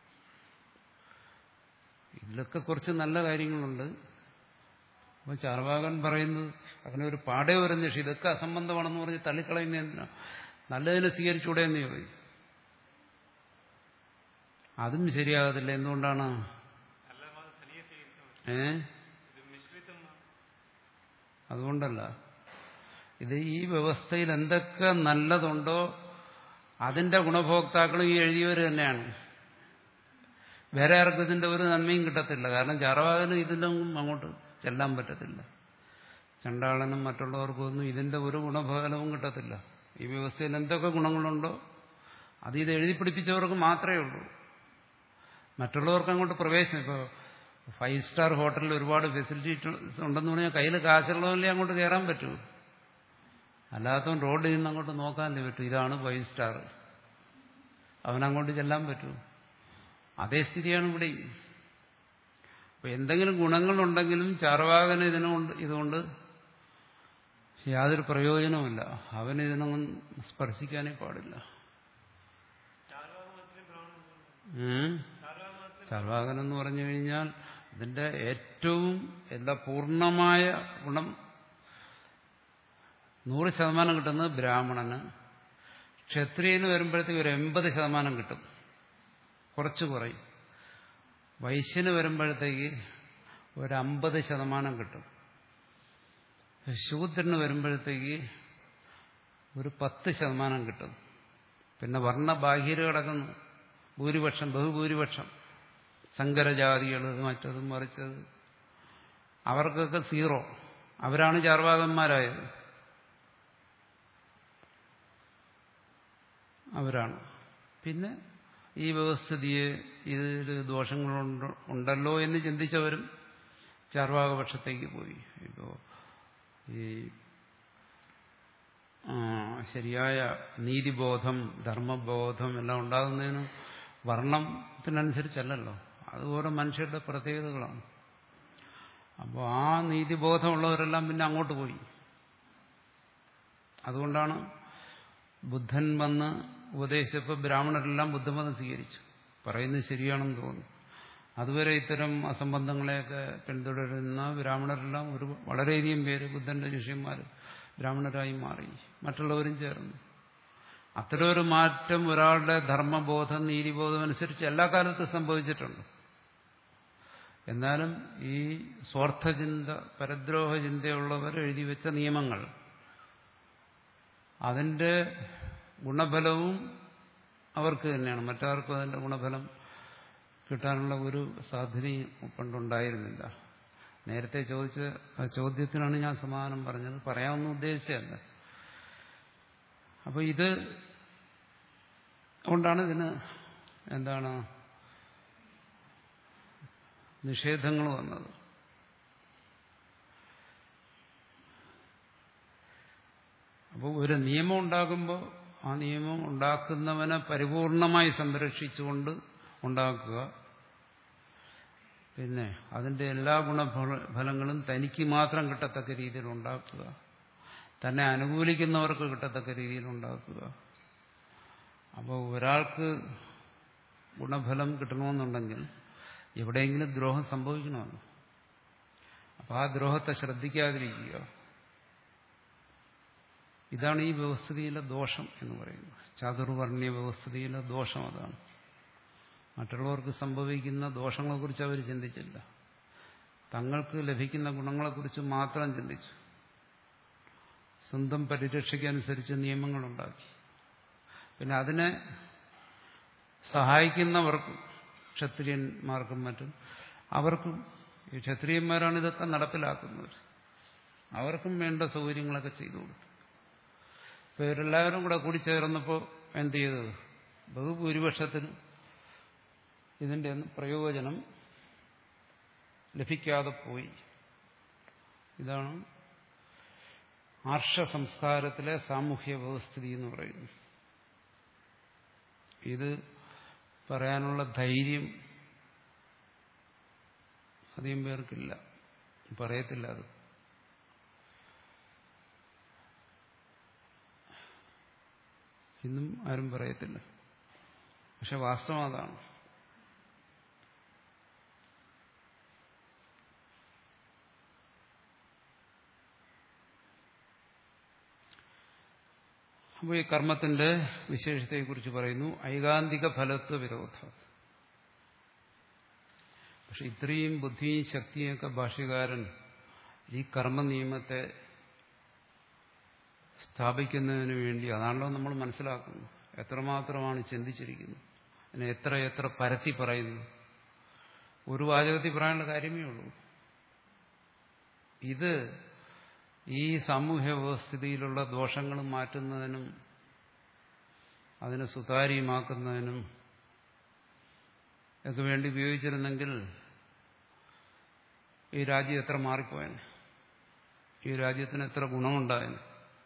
ഇതിലൊക്കെ കുറച്ച് നല്ല കാര്യങ്ങളുണ്ട് അപ്പോൾ ചാർവാകൻ പറയുന്നത് അങ്ങനെ ഒരു പാടെ ഒരു നിഷേധം ഇതൊക്കെ അസംബന്ധമാണെന്ന് പറഞ്ഞ് തള്ളിക്കളയുന്ന എന്തിനാ നല്ലതിനെ സ്വീകരിച്ചൂടെ എന്ന് ചോദിക്കും അതും ശരിയാകത്തില്ല എന്തുകൊണ്ടാണ് നല്ല മാസം തനിയെ ചെയ്യുന്നു ഏ ഇത് മിശ്രിതം അതുകൊണ്ടല്ല ഇത് ഈ വ്യവസ്ഥയിൽ എന്തൊക്കെ നല്ലതുണ്ടോ അതിന്റെ ഗുണഭോക്താക്കളും ഈ എഴുതിയവർ തന്നെയാണ് വേറെ ആർക്കും ഇതിന്റെ ഒരു നന്മയും കിട്ടത്തില്ല കാരണം ചാറവാകനും ഇതിലൊന്നും അങ്ങോട്ട് ചെല്ലാൻ പറ്റത്തില്ല ചണ്ടാളനും മറ്റുള്ളവർക്കും ഒന്നും ഇതിന്റെ ഒരു ഗുണഫലവും കിട്ടത്തില്ല ഈ വ്യവസ്ഥയിൽ എന്തൊക്കെ ഗുണങ്ങളുണ്ടോ അത് ഇത് എഴുതി പിടിപ്പിച്ചവർക്ക് മാത്രമേ ഉള്ളൂ മറ്റുള്ളവർക്ക് അങ്ങോട്ട് പ്രവേശനം ഇപ്പോൾ ഫൈവ് സ്റ്റാർ ഹോട്ടലിൽ ഒരുപാട് ഫെസിലിറ്റി ഉണ്ടെന്ന് പറഞ്ഞാൽ കയ്യിൽ കാശുള്ളവല്ലേ അങ്ങോട്ട് കയറാൻ പറ്റൂ അല്ലാത്തവൻ റോഡിൽ നിന്ന് അങ്ങോട്ട് നോക്കാനല്ലേ പറ്റൂ ഇതാണ് ഫൈവ് സ്റ്റാർ അവനങ്ങോട്ട് ചെല്ലാൻ പറ്റൂ അതേ സ്ഥിതിയാണ് ഇവിടെ അപ്പൊ എന്തെങ്കിലും ഗുണങ്ങളുണ്ടെങ്കിലും ചാർവാകന് ഇതിനുകൊണ്ട് ഇതുകൊണ്ട് യാതൊരു പ്രയോജനവുമില്ല അവന് ഇതിനൊന്നും സ്പർശിക്കാനേ പാടില്ല ചാർവാക മതത്തിലും ബ്രാഹ്മണൻ ഉം. ചാർവാക മതത്തിലും ചാർവാകൻ എന്ന് പറഞ്ഞു കഴിഞ്ഞാൽ ഇതിന്റെ ഏറ്റവും എല്ലാ പൂർണ്ണമായ ഗുണം നൂറ് ശതമാനം കിട്ടുന്നത് ബ്രാഹ്മണന് ക്ഷത്രിയന് വരുമ്പോഴത്തേക്ക് ഒരു എൺപത് ശതമാനം കിട്ടും കുറച്ച് കുറയും വൈശ്യന് വരുമ്പോഴത്തേക്ക് ഒരു അമ്പത് ശതമാനം കിട്ടും ശൂദ്രന് വരുമ്പോഴത്തേക്ക് ഒരു പത്ത് ശതമാനം കിട്ടും പിന്നെ വർണ്ണബാഹ്യര് കിടക്കുന്നു ഭൂരിപക്ഷം ബഹുഭൂരിപക്ഷം സങ്കരജാതികൾ മറ്റതും മറിച്ചത് അവർക്കൊക്കെ സീറോ അവരാണ് ചാർവാകന്മാരായത് അവരാണ് പിന്നെ ഈ വ്യവസ്ഥിതിയെ ഇതിൽ ദോഷങ്ങളുണ്ട് ഉണ്ടല്ലോ എന്ന് ചിന്തിച്ചവരും ചാർവാകപക്ഷത്തേക്ക് പോയി ഇപ്പോൾ ഈ ആ, ശരിയായ നീതിബോധം ധർമ്മബോധം എല്ലാം ഉണ്ടാകുന്നതിന് വർണ്ണത്തിനനുസരിച്ചല്ലല്ലോ അത് ഓരോ മനുഷ്യരുടെ പ്രത്യേകതകളാണ് അപ്പോൾ ആ നീതിബോധമുള്ളവരെല്ലാം പിന്നെ അങ്ങോട്ട് പോയി അതുകൊണ്ടാണ് ബുദ്ധൻ വന്ന് ഉപദേശിച്ചപ്പോൾ ബ്രാഹ്മണരെല്ലാം ബുദ്ധമതം സ്വീകരിച്ചു പറയുന്നത് ശരിയാണെന്ന് തോന്നുന്നു അതുവരെ ഇത്തരം അസംബന്ധങ്ങളെയൊക്കെ പിന്തുടരുന്ന ബ്രാഹ്മണരെല്ലാം ഒരു വളരെയധികം പേര് ബുദ്ധന്റെ ശിഷ്യന്മാർ ബ്രാഹ്മണരായി മാറി മറ്റുള്ളവരും ചേർന്നു അത്തരം ഒരു മാറ്റം ഒരാളുടെ ധർമ്മബോധം നീതിബോധം അനുസരിച്ച് എല്ലാ കാലത്തും സംഭവിച്ചിട്ടുണ്ട് എന്നാലും ഈ സ്വാർത്ഥചിന്ത പരദ്രോഹ ചിന്തയുള്ളവർ എഴുതി വെച്ച നിയമങ്ങൾ അതിന്റെ ഗുണഫലവും അവർക്ക് തന്നെയാണ് മറ്റാർക്കും അതിന്റെ ഗുണഫലം കിട്ടാനുള്ള ഒരു സാധ്യതയും പണ്ടുണ്ടായിരുന്നില്ല നേരത്തെ ചോദിച്ച ആ ചോദ്യത്തിനാണ് ഞാൻ സമാധാനം പറഞ്ഞത് പറയാമെന്ന് ഉദ്ദേശിച്ചതല്ല അപ്പോൾ ഇത് കൊണ്ടാണ് ഇതിന് എന്താണ് നിഷേധങ്ങൾ വന്നത് അപ്പോൾ ഒരു നിയമം ഉണ്ടാകുമ്പോൾ ആ നിയമം ഉണ്ടാക്കുന്നവനെ പരിപൂർണമായി സംരക്ഷിച്ചുകൊണ്ട് ഉണ്ടാക്കുക പിന്നെ അതിന്റെ എല്ലാ ഗുണഫലങ്ങളും തനിക്ക് മാത്രം കിട്ടത്തക്ക രീതിയിൽ ഉണ്ടാക്കുക തന്നെ അനുകൂലിക്കുന്നവർക്ക് കിട്ടത്തക്ക രീതിയിൽ ഉണ്ടാക്കുക അപ്പോൾ ഒരാൾക്ക് ഗുണഫലം കിട്ടണമെന്നുണ്ടെങ്കിൽ എവിടെയെങ്കിലും ദ്രോഹം സംഭവിക്കണമല്ലോ അപ്പൊ ആ ദ്രോഹത്തെ ശ്രദ്ധിക്കാതിരിക്കുക ഇതാണ് ഈ വ്യവസ്ഥിതിയിലെ ദോഷം എന്ന് പറയുന്നത് ചാതുർവർണ്ണീയ വ്യവസ്ഥിതിയിലെ ദോഷം അതാണ് മറ്റുള്ളവർക്ക് സംഭവിക്കുന്ന ദോഷങ്ങളെക്കുറിച്ച് അവർ ചിന്തിച്ചില്ല തങ്ങൾക്ക് ലഭിക്കുന്ന ഗുണങ്ങളെക്കുറിച്ച് മാത്രം ചിന്തിച്ചു സ്വന്തം പരിരക്ഷയ്ക്കനുസരിച്ച് നിയമങ്ങളുണ്ടാക്കി പിന്നെ അതിനെ സഹായിക്കുന്നവർക്കും ക്ഷത്രിയന്മാർക്കും മറ്റും അവർക്കും ഈ ക്ഷത്രിയന്മാരാണ് ഇതൊക്കെ നടപ്പിലാക്കുന്നവർ അവർക്കും വേണ്ട സൗകര്യങ്ങളൊക്കെ ചെയ്തു കൊടുത്തു ഇപ്പൊ ഇവരെല്ലാവരും കൂടെ കൂടി ചേർന്നപ്പോൾ എന്ത് ചെയ്തു ബഹുഭൂരിപക്ഷത്തിന് ഇതിന്റെ ഒന്നും പ്രയോജനം ലഭിക്കാതെ പോയി ഇതാണ് ആർഷ സംസ്കാരത്തിലെ സാമൂഹ്യ വ്യവസ്ഥിതി എന്ന് പറയുന്നു ഇത് പറയാനുള്ള ധൈര്യം അധികം പേർക്കില്ല പറയത്തില്ല അത് ഇന്നും ആരും പറയത്തില്ല പക്ഷെ വാസ്തവം അതാണ് അപ്പോൾ ഈ കർമ്മത്തിന്റെ വിശേഷത്തെക്കുറിച്ച് പറയുന്നു ഐകാന്തിക ഫലത്വ വിരോധ പക്ഷെ ഇത്രയും ബുദ്ധിയും ശക്തിയൊക്കെ ഭാഷ്യകാരൻ ഈ കർമ്മ നിയമത്തെ സ്ഥാപിക്കുന്നതിന് വേണ്ടി അതാണല്ലോ നമ്മൾ മനസ്സിലാക്കുന്നത് എത്രമാത്രമാണ് ചിന്തിച്ചിരിക്കുന്നത് അതിനെ എത്ര എത്ര പരത്തി പറയുന്നു ഒരു വാചകത്തിൽ പറയാനുള്ള കാര്യമേ ഉള്ളൂ ഇത് ഈ സാമൂഹ്യ വ്യവസ്ഥിതിയിലുള്ള ദോഷങ്ങൾ മാറ്റുന്നതിനും അതിനെ സുതാര്യമാക്കുന്നതിനും ഒക്കെ വേണ്ടി ഉപയോഗിച്ചിരുന്നെങ്കിൽ ഈ രാജ്യം എത്ര മാറിപ്പോയന് ഈ രാജ്യത്തിന് എത്ര ഗുണമുണ്ടായന്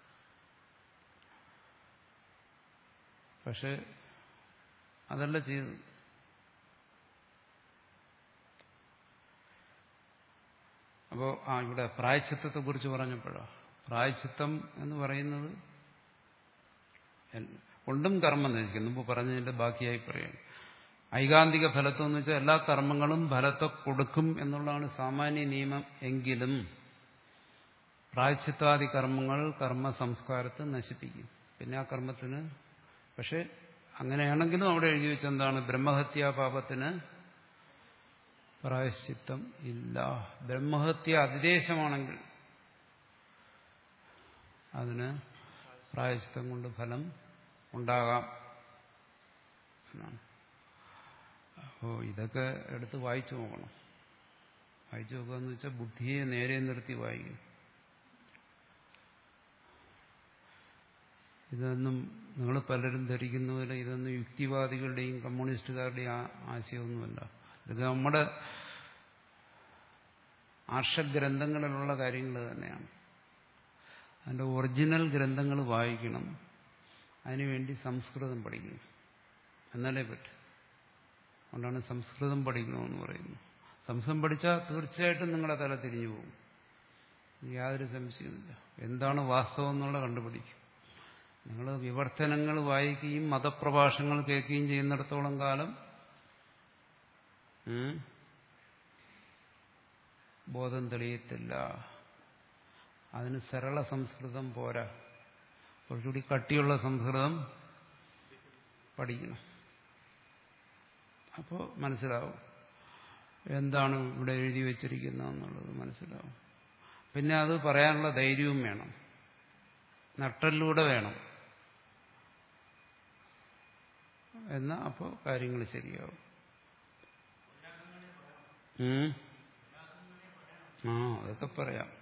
പക്ഷെ അതല്ല ചെയ്തു അപ്പോൾ ആ ഇവിടെ പ്രായച്ചിത്തത്തെ കുറിച്ച് പറഞ്ഞപ്പോഴോ പ്രായച്ചിത്തം എന്ന് പറയുന്നത് കൊണ്ടും കർമ്മം നശിക്കും മുമ്പ് പറഞ്ഞതിന്റെ ബാക്കിയായി പറയാണ് ഐകാന്തിക ഫലത്വം എന്ന് വെച്ചാൽ എല്ലാ കർമ്മങ്ങളും ഫലത്തെ കൊടുക്കും എന്നുള്ളതാണ് സാമാന്യ നിയമം എങ്കിലും പ്രായച്ചിത്താദി കർമ്മങ്ങൾ കർമ്മ സംസ്കാരത്തെ നശിപ്പിക്കും പിന്നെ ആ കർമ്മത്തിന് പക്ഷെ അങ്ങനെയാണെങ്കിലും അവിടെ എഴുതി വെച്ചെന്താണ് ബ്രഹ്മഹത്യാപാപത്തിന് പ്രായശ്ചിത്തം ഇല്ല ബ്രഹ്മഹത്യ അതിദേശമാണെങ്കിൽ അതിന് പ്രായശ്ചിത്തം കൊണ്ട് ഫലം ഉണ്ടാകാം എന്നാണ് അപ്പോൾ ഇതൊക്കെ എടുത്ത് വായിച്ചു നോക്കണം വായിച്ചു നോക്കുക എന്ന് വെച്ചാൽ ബുദ്ധിയെ നേരെ നിർത്തി വായിക്കും ഇതൊന്നും നിങ്ങൾ പലരും ധരിക്കുന്ന പോലെ ഇതൊന്നും യുക്തിവാദികളുടെയും കമ്മ്യൂണിസ്റ്റുകാരുടെയും ആശയമൊന്നുമല്ല ഇതൊക്കെ നമ്മുടെ ആർഷഗ്രന്ഥങ്ങളിലുള്ള കാര്യങ്ങൾ തന്നെയാണ് അതിൻ്റെ ഒറിജിനൽ ഗ്രന്ഥങ്ങൾ വായിക്കണം അതിനുവേണ്ടി സംസ്കൃതം പഠിക്കണം എന്നാലേ പറ്റും അതുകൊണ്ടാണ് സംസ്കൃതം പഠിക്കണമെന്ന് പറയുന്നത് സംസ്കൃതം പഠിച്ചാൽ തീർച്ചയായിട്ടും നിങ്ങളുടെ തല തിരിഞ്ഞു പോകും യാതൊരു സംശയവുമില്ല എന്താണ് വാസ്തവം എന്നുള്ള കണ്ടുപിടിക്കും നിങ്ങൾ വിവർത്തനങ്ങൾ വായിക്കുകയും മതപ്രഭാഷണങ്ങൾ കേൾക്കുകയും ചെയ്യുന്നിടത്തോളം കാലം ബോധം തെളിയത്തില്ല അതിന് സരള സംസ്കൃതം പോരാ കുറച്ചുകൂടി കട്ടിയുള്ള സംസ്കൃതം പഠിക്കണം അപ്പോൾ മനസ്സിലാവും എന്താണ് ഇവിടെ എഴുതി വച്ചിരിക്കുന്നതെന്നുള്ളത് മനസ്സിലാവും പിന്നെ അത് പറയാനുള്ള ധൈര്യവും വേണം നട്ടലിലൂടെ വേണം എന്നാൽ അപ്പോൾ കാര്യങ്ങൾ ശരിയാവും ആ അതൊക്കെ പറയാം